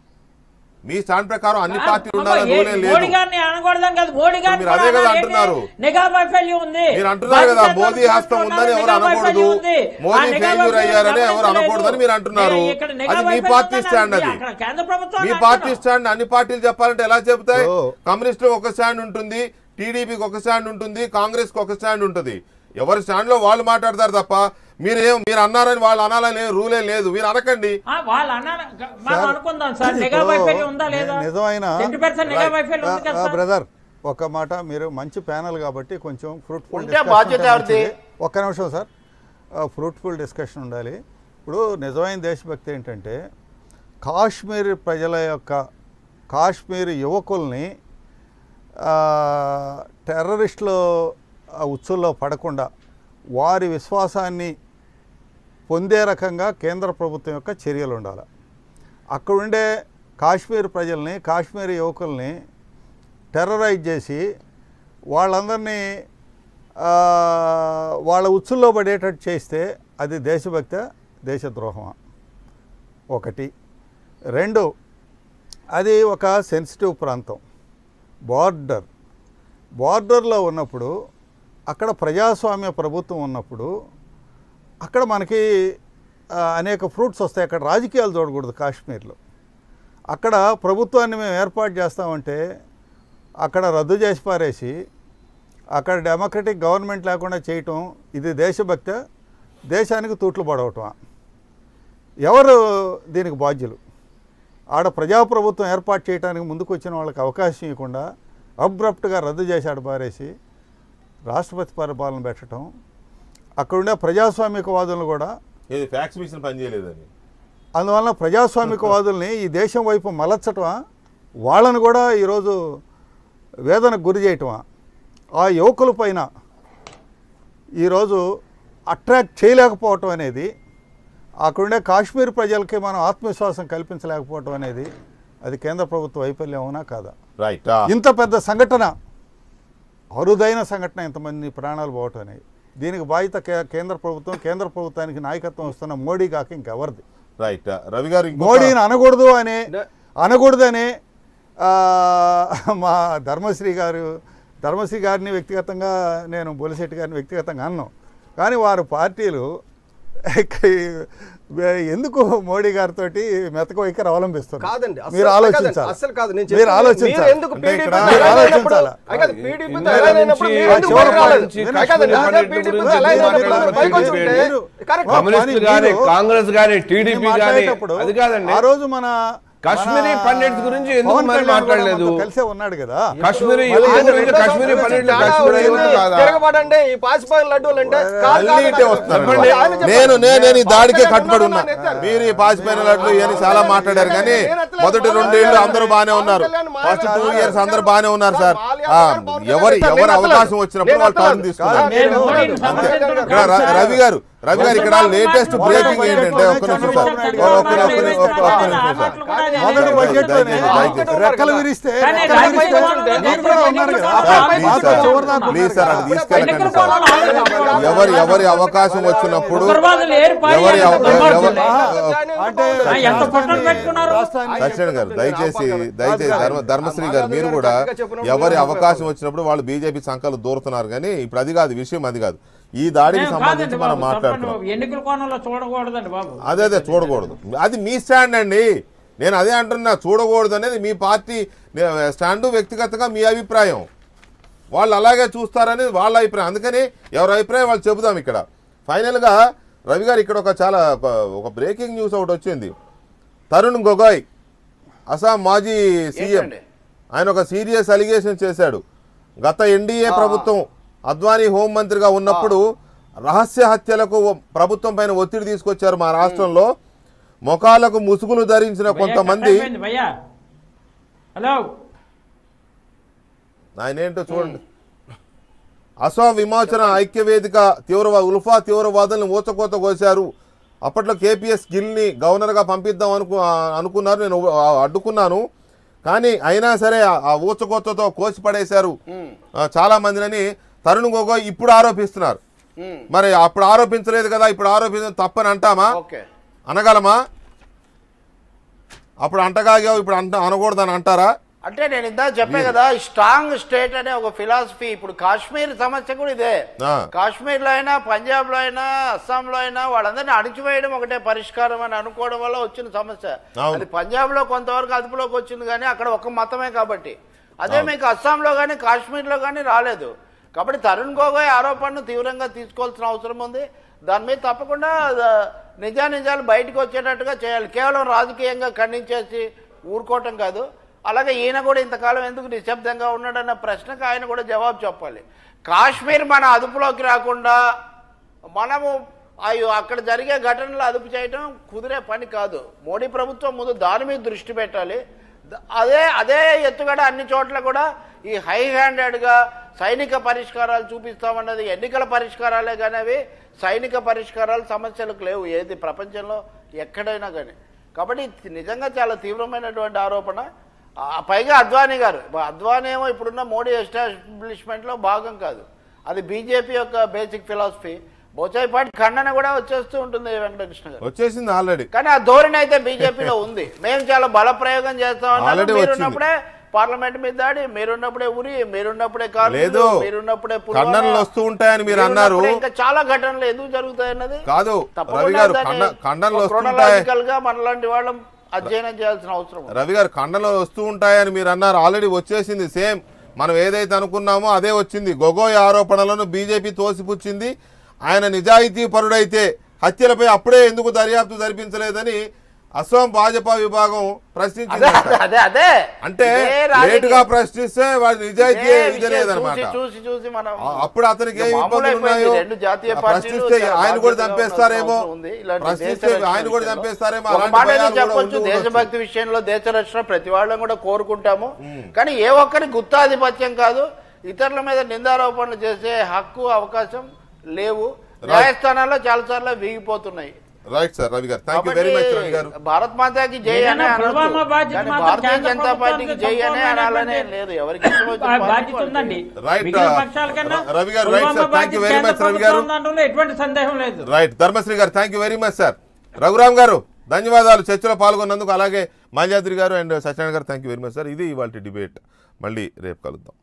మీ స్టాండ్ ప్రకారం అన్ని పార్టీలు ఉండాలని ఏ- రూలేం మోడీ లేదు గారిని అనకూడదని కాదు మోడీ గారిని మీరు అదే కూడా కదా అనాలి. అంటున్నారు. నిఘా వైఫల్యం ఉంది మీరు అంటున్నారు కదా భారతదేశంలో మోదీ హస్తం ఉందని ఎవరు నిఘా అనకూడదు వైఫల్యం ఉంది. ఆ మోదీ నిఘా ఫెయిల్యూర్ వైఫల్యం అయ్యారని ఎవరు గమనించలేదు. అనకూడదని మీరు అంటున్నారు ఇక్కడ నిఘా అది మీ వైఫల్యం పార్టీ ఉందని స్టాండ్ అది అక్కడ కేంద్ర ప్రభుత్వం మీ అంటున్నాం. పార్టీ స్టాండ్ అన్ని పార్టీలు చెప్పాలంటే ఎలా చెబుతాయి ఓ. కమ్యూనిస్టు ఒక స్టాండ్ ఉంటుంది టీడీపీకి ఒక స్టాండ్ ఉంటుంది కాంగ్రెస్ కి ఒక స్టాండ్ ఉంటుంది ఎవరి స్టాండ్ లో వాళ్ళు మాట్లాడతారు తప్ప మీరేం మీరు అన్నారని వాళ్ళు అనాలని ఏ రూలే లేదు మీరు అనకండి ఆ, వాళ్ళు అన్నారు మనం సార్, అనుకుందాం సార్ నిఘా ఇప్పుడు వైఫల్యం ఉందా లేదా నిజమైన ట్వంటీ పర్సెంట్ నిఘా వైఫల్యం ఉంది కదా సార్? బ్రదర్ ఒక మాట మీరు మంచి ప్యానల్ కాబట్టి కొంచెం ఫ్రూట్ఫుల్ ఉంటే బాధ్యత ఎవరిది? ఒక్క నిమిషం సార్ ఫ్రూట్ఫుల్ డిస్కషన్ ఉండాలి ఇప్పుడు నిజమైన దేశభక్తి ఏంటంటే కాశ్మీర్ ప్రజల యొక్క కాశ్మీర్ యువకుల్ని ఆ, టెర్రరిస్టుల ఆ ఉచ్చుల్లో పడకుండా వారి విశ్వాసాన్ని పొందే రకంగా కేంద్ర ప్రభుత్వం యొక్క చర్యలు ఉండాలి అక్కడుండే కాశ్మీర్ ప్రజల్ని కాశ్మీర్ యువకుల్ని టెర్రరైజ్ చేసి వాళ్ళందరినీ ఆ, వాళ్ళ ఉచ్చుల్లో పడేటట్టు చేస్తే అది దేశభక్త దేశద్రోహమా ఒకటి రెండు అది ఒక సెన్సిటివ్ ప్రాంతం బార్డర్ బార్డర్లో ఉన్నప్పుడు అక్కడ ప్రజాస్వామ్య ప్రభుత్వం ఉన్నప్పుడు అక్కడ మనకి ఆ, అనేక ఫ్రూట్స్ వస్తాయి అక్కడ రాజకీయాలు చూడకూడదు కాశ్మీర్లో అక్కడ ప్రభుత్వాన్ని మేము ఏర్పాటు చేస్తామంటే అక్కడ రద్దు చేసి పారేసి అక్కడ డెమోక్రటిక్ గవర్నమెంట్ లేకుండా చేయటం ఇది దేశభక్త దేశానికి తూట్లు పడవటమా ఎవరు దీనికి బాధ్యులు ఆడ ప్రజాప్రభుత్వం ఏర్పాటు చేయడానికి ముందుకు వచ్చిన వాళ్ళకి అవకాశం ఇవ్వకుండా అబ్రప్ట్గా రద్దు చేసి ఆడ పారేసి రాష్ట్రపతి పరిపాలన పెట్టడం అక్కడుండే ప్రజాస్వామికవాదులను కూడా ఏది ఫ్యాక్స్ మిషన్ పనిచేయలేదని అందువలన ప్రజాస్వామికవాదుల్ని ఈ దేశం వైపు మలచటమా వాళ్ళను కూడా ఈరోజు వేదనకు గురి చేయటమా ఆ యువకుల పైన ఈరోజు అట్రాక్ట్ చేయలేకపోవటం అనేది అక్కడుండే కాశ్మీర్ ప్రజలకి మనం ఆత్మవిశ్వాసం కల్పించలేకపోవటం అనేది అది కేంద్ర ప్రభుత్వ వైఫల్యం అవునా కాదా రైట్ ఇంత పెద్ద సంఘటన అరుదైన సంఘటన ఇంతమంది ప్రాణాలు పోవటం అనేది దీనికి బాధ్యత కే- కేంద్ర ప్రభుత్వం కేంద్ర ప్రభుత్వానికి నాయకత్వం వస్తున్న మోడీ కాక ఇంకెవరిది రైట్ రవి గారు ఇంకొక- మోడీని అనకూడదు అనే అనకూడదనే ఆ, మా ధర్మశ్రీ గారు ధర్మశ్రీ గారిని వ్యక్తిగతంగా నేను బొలిశెట్టి గారిని వ్యక్తిగతంగా అన్నాను కానీ వారు పార్టీలు ఎందుకు మోడీ గారితో మెతక వైఖరి అవలంబిస్తున్నారు కాదండి అస్సలు మీరు కాదండి, ఆలోచించాలి అస్సలు కాదు నేను మీరు చెప్తున్నా, ఆలోచించాలి మీరు ఎందుకు అంటే PDP ఇక్కడ తో మీరు align అయినప్పుడు- ఆలోచించాలా? అది కాదు, PDP తో ఇందులో align అయినప్పుడు నుంచి మీరు ఎందుకు చివరి పైకి రాలేదు? నుంచి అది కాదండి, కాశ్మీర్ అదే పండితుల PDP తో గురించి align మీరు అయినప్పుడు మాట్లాడారు. పైకి వచ్చి ఉంటే మీరు- correct. ఓ, కమ్యూనిస్టులు కానీ కానీ మీరు- కాంగ్రెస్ కానీ టీడీపీ నేను కానీ మాట్లాడేటప్పుడు అది కాదండి ఆ రోజు మన కాశ్మీరీ మన పండిట్స్ గురించి ఎందుకు పవన్ మరి కళ్యాణ్ కూడా మాట్లాడలేదు? మనతో కలిసే ఉన్నాడు కదా కాశ్మీరీ మళ్ళీ యువకులు ఆయన అంటే రెండో కాశ్మీరీ సంవత్సరం పండిట్లు చాలా కాశ్మీరీ వచ్చింది. యువకులు కాదా తిరగబడండి ఈ పాసిపోయిన లడ్డూలు అంటే కాదు, మళ్ళీ కాదు, ఇటే కాదు. వస్తున్నారు చెప్పండి, ఆయన చెప్పండి. నేను నేను నేను ఈ దాడికే పవన్ కట్టుబడి కళ్యాణ్ ఉన్నా ఉన్నాను ఎత్తాను. మీరు ఈ పాసిపోయినట్లు ఇవన్నీ చాలా మాట్లాడారు కానీ మొదటి రెండేళ్లు అందరూ బాగానే ఉన్నారు ఫస్ట్ టూ ఇయర్స్ అందరూ బాగానే ఉన్నారు సార్ ఆ, ఎవరు ఎవరు అవకాశం వచ్చినప్పుడు వాళ్ళు టర్న్ తీసుకున్నారు నేను నేను- మోడీని సమర్థించడం ఇక్కడ ర- రవి గారు రవి గారు ఇక్కడ లేటెస్ట్ బ్రేకింగ్ ఏంటంటే ఒక్క నిమిషం సార్ ఒక్క నిమిషం ఒక్క నిమిషం ఒక్క ఒక్క నిమిషం సార్ మొదటి బడ్జెట్ లోనే దయచేసి. రెక్కలు విరిస్తే కానీ రెక్కలు రాజకీయ విరిస్తే కోణంలో మీరు కూడా ఉన్నారు కదా సార్, ప్లీజ్ మాతో సార్ చివరి దాకా ప్లీజ్ సార్ అది తీసుకెళ్ళకండి ఎన్నికల సార్ కోణంలో ఆలోచించాలి. ఎవరి ఎవరి అవకాశం వచ్చినప్పుడు ఉగ్రవాదులు ఏరు పారి ఎవరి అని ఎవ- నమ్మవచ్చులే. అంటే ఆ, ఎంత పొట్టలు పెట్టుకున్నారు? రాష్ట్రాన్ని సత్యనారాయణ గారు దయచేసి దయచేసి ధర్మ ధర్మశ్రీ గారు మీరు కూడా ఎవరి అవకాశం వచ్చినప్పుడు వాళ్ళు బీజేపీ సంఖలు దూరుతున్నారు కానీ ఇప్పుడు అది కాదు విషయం అది కాదు ఈ దాడికి నేను సంబంధించి కాదండి మనం బాబు, తప్పండి మాట్లాడుతున్నాం బాబు. ఎన్నికల కోణంలో చూడకూడదండి బాబు అదే అదే చూడకూడదు అది మీ స్టాండ్ అండి నేను అదే అంటున్నా చూడకూడదు అనేది మీ పార్టీ స్టాండు వ్యక్తిగతంగా మీ అభిప్రాయం వాళ్ళు అలాగే చూస్తారనేది వాళ్ళ అభిప్రాయం అందుకని ఎవరి అభిప్రాయం వాళ్ళు చెబుదాం ఇక్కడ ఫైనల్గా రవి గారు ఇక్కడ ఒక చాలా ఒక- ఒక బ్రేకింగ్ న్యూస్ ఒకటి వచ్చింది తరుణ్ గొగోయ్ అస్సాం మాజీ సీఎం ఏంటండి? ఆయన ఒక సీరియస్ అలిగేషన్ చేశాడు గత ఎన్డీఏ ప్రభుత్వం అద్వానీ హోంమంత్రిగా ఉన్నప్పుడు రహస్య హత్యలకు ప్రభుత్వం పైన ఒత్తిడి తీసుకొచ్చారు మా రాష్ట్రంలో మొఖాలకు ముసుగులు ధరించిన కొంతమంది భయ్యా, కట్ అయిపోయింది, భయ్యా హలో ఆయన ఏంటో చూడండి అసోం విమోచన ఐక్యవేదిక తీవ్రవా ఉల్ఫా తీవ్రవాదులను ఊచకోత కోశారు అప్పట్లో కేపీఎస్ గిల్ని గవర్నర్గా పంపిద్దాం అనుకు అనుకున్నారు నేను ఆ- అడ్డుకున్నాను కానీ అయినా సరే ఆ- ఆ ఊచకోతతో కోసి పడేశారు ఆ, చాలా మందిని తరుణ్ గొగోయ్ ఇప్పుడు ఆరోపిస్తున్నారు ఉమ్, మరి అప్పుడు ఆరోపించలేదు కదా ఇప్పుడు ఆరోపించడం తప్పని అంటామా ఓకే అనగలమా అప్పుడు అంటగాగావు ఇప్పుడు అంట అనకూడదని అంటారా అంటే నేను ఇందా చెప్పే కదా స్ట్రాంగ్ స్టేట్ అనే ఒక ఫిలాసఫీ ఇప్పుడు కాశ్మీర్ సమస్య కూడా ఇదే ఆ. కాశ్మీర్ లో అయినా పంజాబ్ లో అయినా అస్సాంలో అయినా వాళ్ళందరినీ అణిచివేయడం ఒకటే పరిష్కారం అని అనుకోవడం వల్ల వచ్చిన సమస్య అవును. అది పంజాబ్ లో కొంతవరకు అదుపులోకి వచ్చింది కానీ అక్కడ ఒక మతమే కాబట్టి అదే మీకు అస్సాంలో కానీ కాశ్మీర్లో కానీ రాలేదు కాబట్టి తరుణ్ గొగోయ్ ఆరోపణను తీవ్రంగా తీసుకోవాల్సిన అవసరం ఉంది దాని మీద తప్పకుండా ఆ, నిజానిజాలు బయటకు వచ్చేటట్టుగా చేయాలి కేవలం రాజకీయంగా ఖండించేసి ఊరుకోవటం కాదు అలాగే ఈయన కూడా ఇంతకాలం ఎందుకు నిశ్శబ్దంగా ఉన్నాడన్న ప్రశ్నకు ఆయన కూడా జవాబు చెప్పాలి కాశ్మీర్ మన అదుపులోకి రాకుండా మనము అయ్యో అక్కడ జరిగే ఘటనలు అదుపు చేయటం కుదిరే పని కాదు మోడీ ప్రభుత్వం ముందు దాని మీద దృష్టి పెట్టాలి ద- అదే అదే ఎత్తుగడ అన్ని చోట్ల కూడా ఈ హై హ్యాండెడ్గా సైనిక పరిష్కారాలు చూపిస్తామన్నది ఎన్నికల పరిష్కారాలే కానీ అవి సైనిక పరిష్కారాలు సమస్యలకు లేవు ఏది ప్రపంచంలో ఎక్కడైనా కానీ కాబట్టి ఇది నిజంగా చాలా తీవ్రమైనటువంటి ఆరోపణ ఆ పైగా అద్వానీ గారు అద్వానీ ఏమో ఇప్పుడున్న మోడీ ఎస్టాబ్లిష్మెంట్లో భాగం కాదు అది బీజేపీ యొక్క బేసిక్ ఫిలాసఫీ బొచ్చాయిపాటి ఖండన కూడా వచ్చేస్తూ ఉంటుంది వెంకటకృష్ణ గారు వచ్చేసింది ఆల్రెడీ కానీ ఆ ధోరణి అయితే బీజేపీలో ఉంది మేము చాలా బల ప్రయోగం చేస్తామన్నారు Already వచ్చింది. మీరున్నప్పుడే పార్లమెంట్ మీద దాడి మీరున్నప్పుడే ఉరి మీరున్నప్పుడే కార్మికులు, లేదు. మీరున్నప్పుడే పుల్వామా, ఖండనలు వస్తూ ఉంటాయని మీరు అన్నారు. మీరున్నప్పుడే ఇంకా చాలా ఘటనలు ఎందుకు జరుగుతాయి అన్నది కాదు తప్పకుండా రవి గారు దాన్ని ఖండ- ఖండనలు ఒక వస్తుంటాయి chronological గా మనలాంటి వాళ్ళం అధ్యయనం చేయాల్సిన అవసరం ఉంది. రవి గారు ఖండనలు వస్తూ ఉంటాయని మీరు అన్నారు ఆల్రెడీ వచ్చేసింది సేమ్ మనం ఏదైతే అనుకున్నామో అదే వచ్చింది గొగోయ్ ఆరోపణలను బీజేపీ తోసిపుచ్చింది ఆయన నిజాయితీ పరుడైతే హత్యలపై అప్పుడే ఎందుకు దర్యాప్తు జరిపించలేదని అసోం భాజపా విభాగం అదే ప్రశ్నించింది అదే అదే అదే అంటే ఇదే రాజకీయ- లేటుగా ప్రశ్నిస్తే వాడి నిజాయితీ ఇదే ఇది విషయం లేదనమాట చూసి చూసి చూసి మనం ఆ- అప్పుడు అతనికి ఏం ఇక మామూలు ఇబ్బందులు అయిపోయింది. ఉన్నాయో రెండు జాతీయ ఆ పార్టీలు ప్రశ్నిస్తే చాలా ఆయన కూడా బాధ్యతగా చంపేస్తారేమో ఉండాల్సిన అవసరం ఉంది. ఇలాంటి ప్రశ్నిస్తే దేశ రక్షణ ఆయన కూడా విషయంలో. చంపేస్తారేమో ఒక అలాంటి మాట నేను భయాలు కూడా చెప్పొచ్చు ఉండి ఉండొచ్చు. దేశభక్తి విషయంలో దేశ రక్షణ ప్రతి వాళ్ళం కూడా కోరుకుంటాము కానీ ఏ ఒక్కరి గుత్తాధిపత్యం కాదు ఇతరుల మీద నిందారోపణలు చేసే హక్కు అవకాశం లేవు న్యాయస్థానాల్లో చాలా సార్లు వీగిపోతున్నాయి రైట్ సార్ రవి గారు thank you very much Ravi గారు భారత్ మాతాకి జై అనే ఏదైనా అనొచ్చు. పుల్వామా బాధ్యత కానీ మాత్రం భారతీయ కేంద్ర జనతా పార్టీకి ప్రభుత్వానికి జై అనే అనాలనే సంపూర్ణమైనటువంటి లేదు ఎవరికి ఇష్టం వచ్చిన ఆ పార్టీ బాధ్యత వాళ్ళకి. ఉందండి Right, మిగిలిన uh, పక్షాల కన్నా రవి గారు, right, sir. Pulwama Thank you బాధ్యత very కేంద్ర much, రవి గారు. ప్రభుత్వం దాంట్లో ఎటువంటి సందేహం లేదు రైట్ ధర్మశ్రీ గారు thank you very much sir Raghuram గారు ధన్యవాదాలు చర్చలో పాల్గొన్నందుకు అలాగే మాల్యాద్రి గారు అండ్ సత్యనారాయణ గారు thank you very much sir ఇది ఇవాళ డిబేట్ మళ్ళీ రేపు కలుద్దాం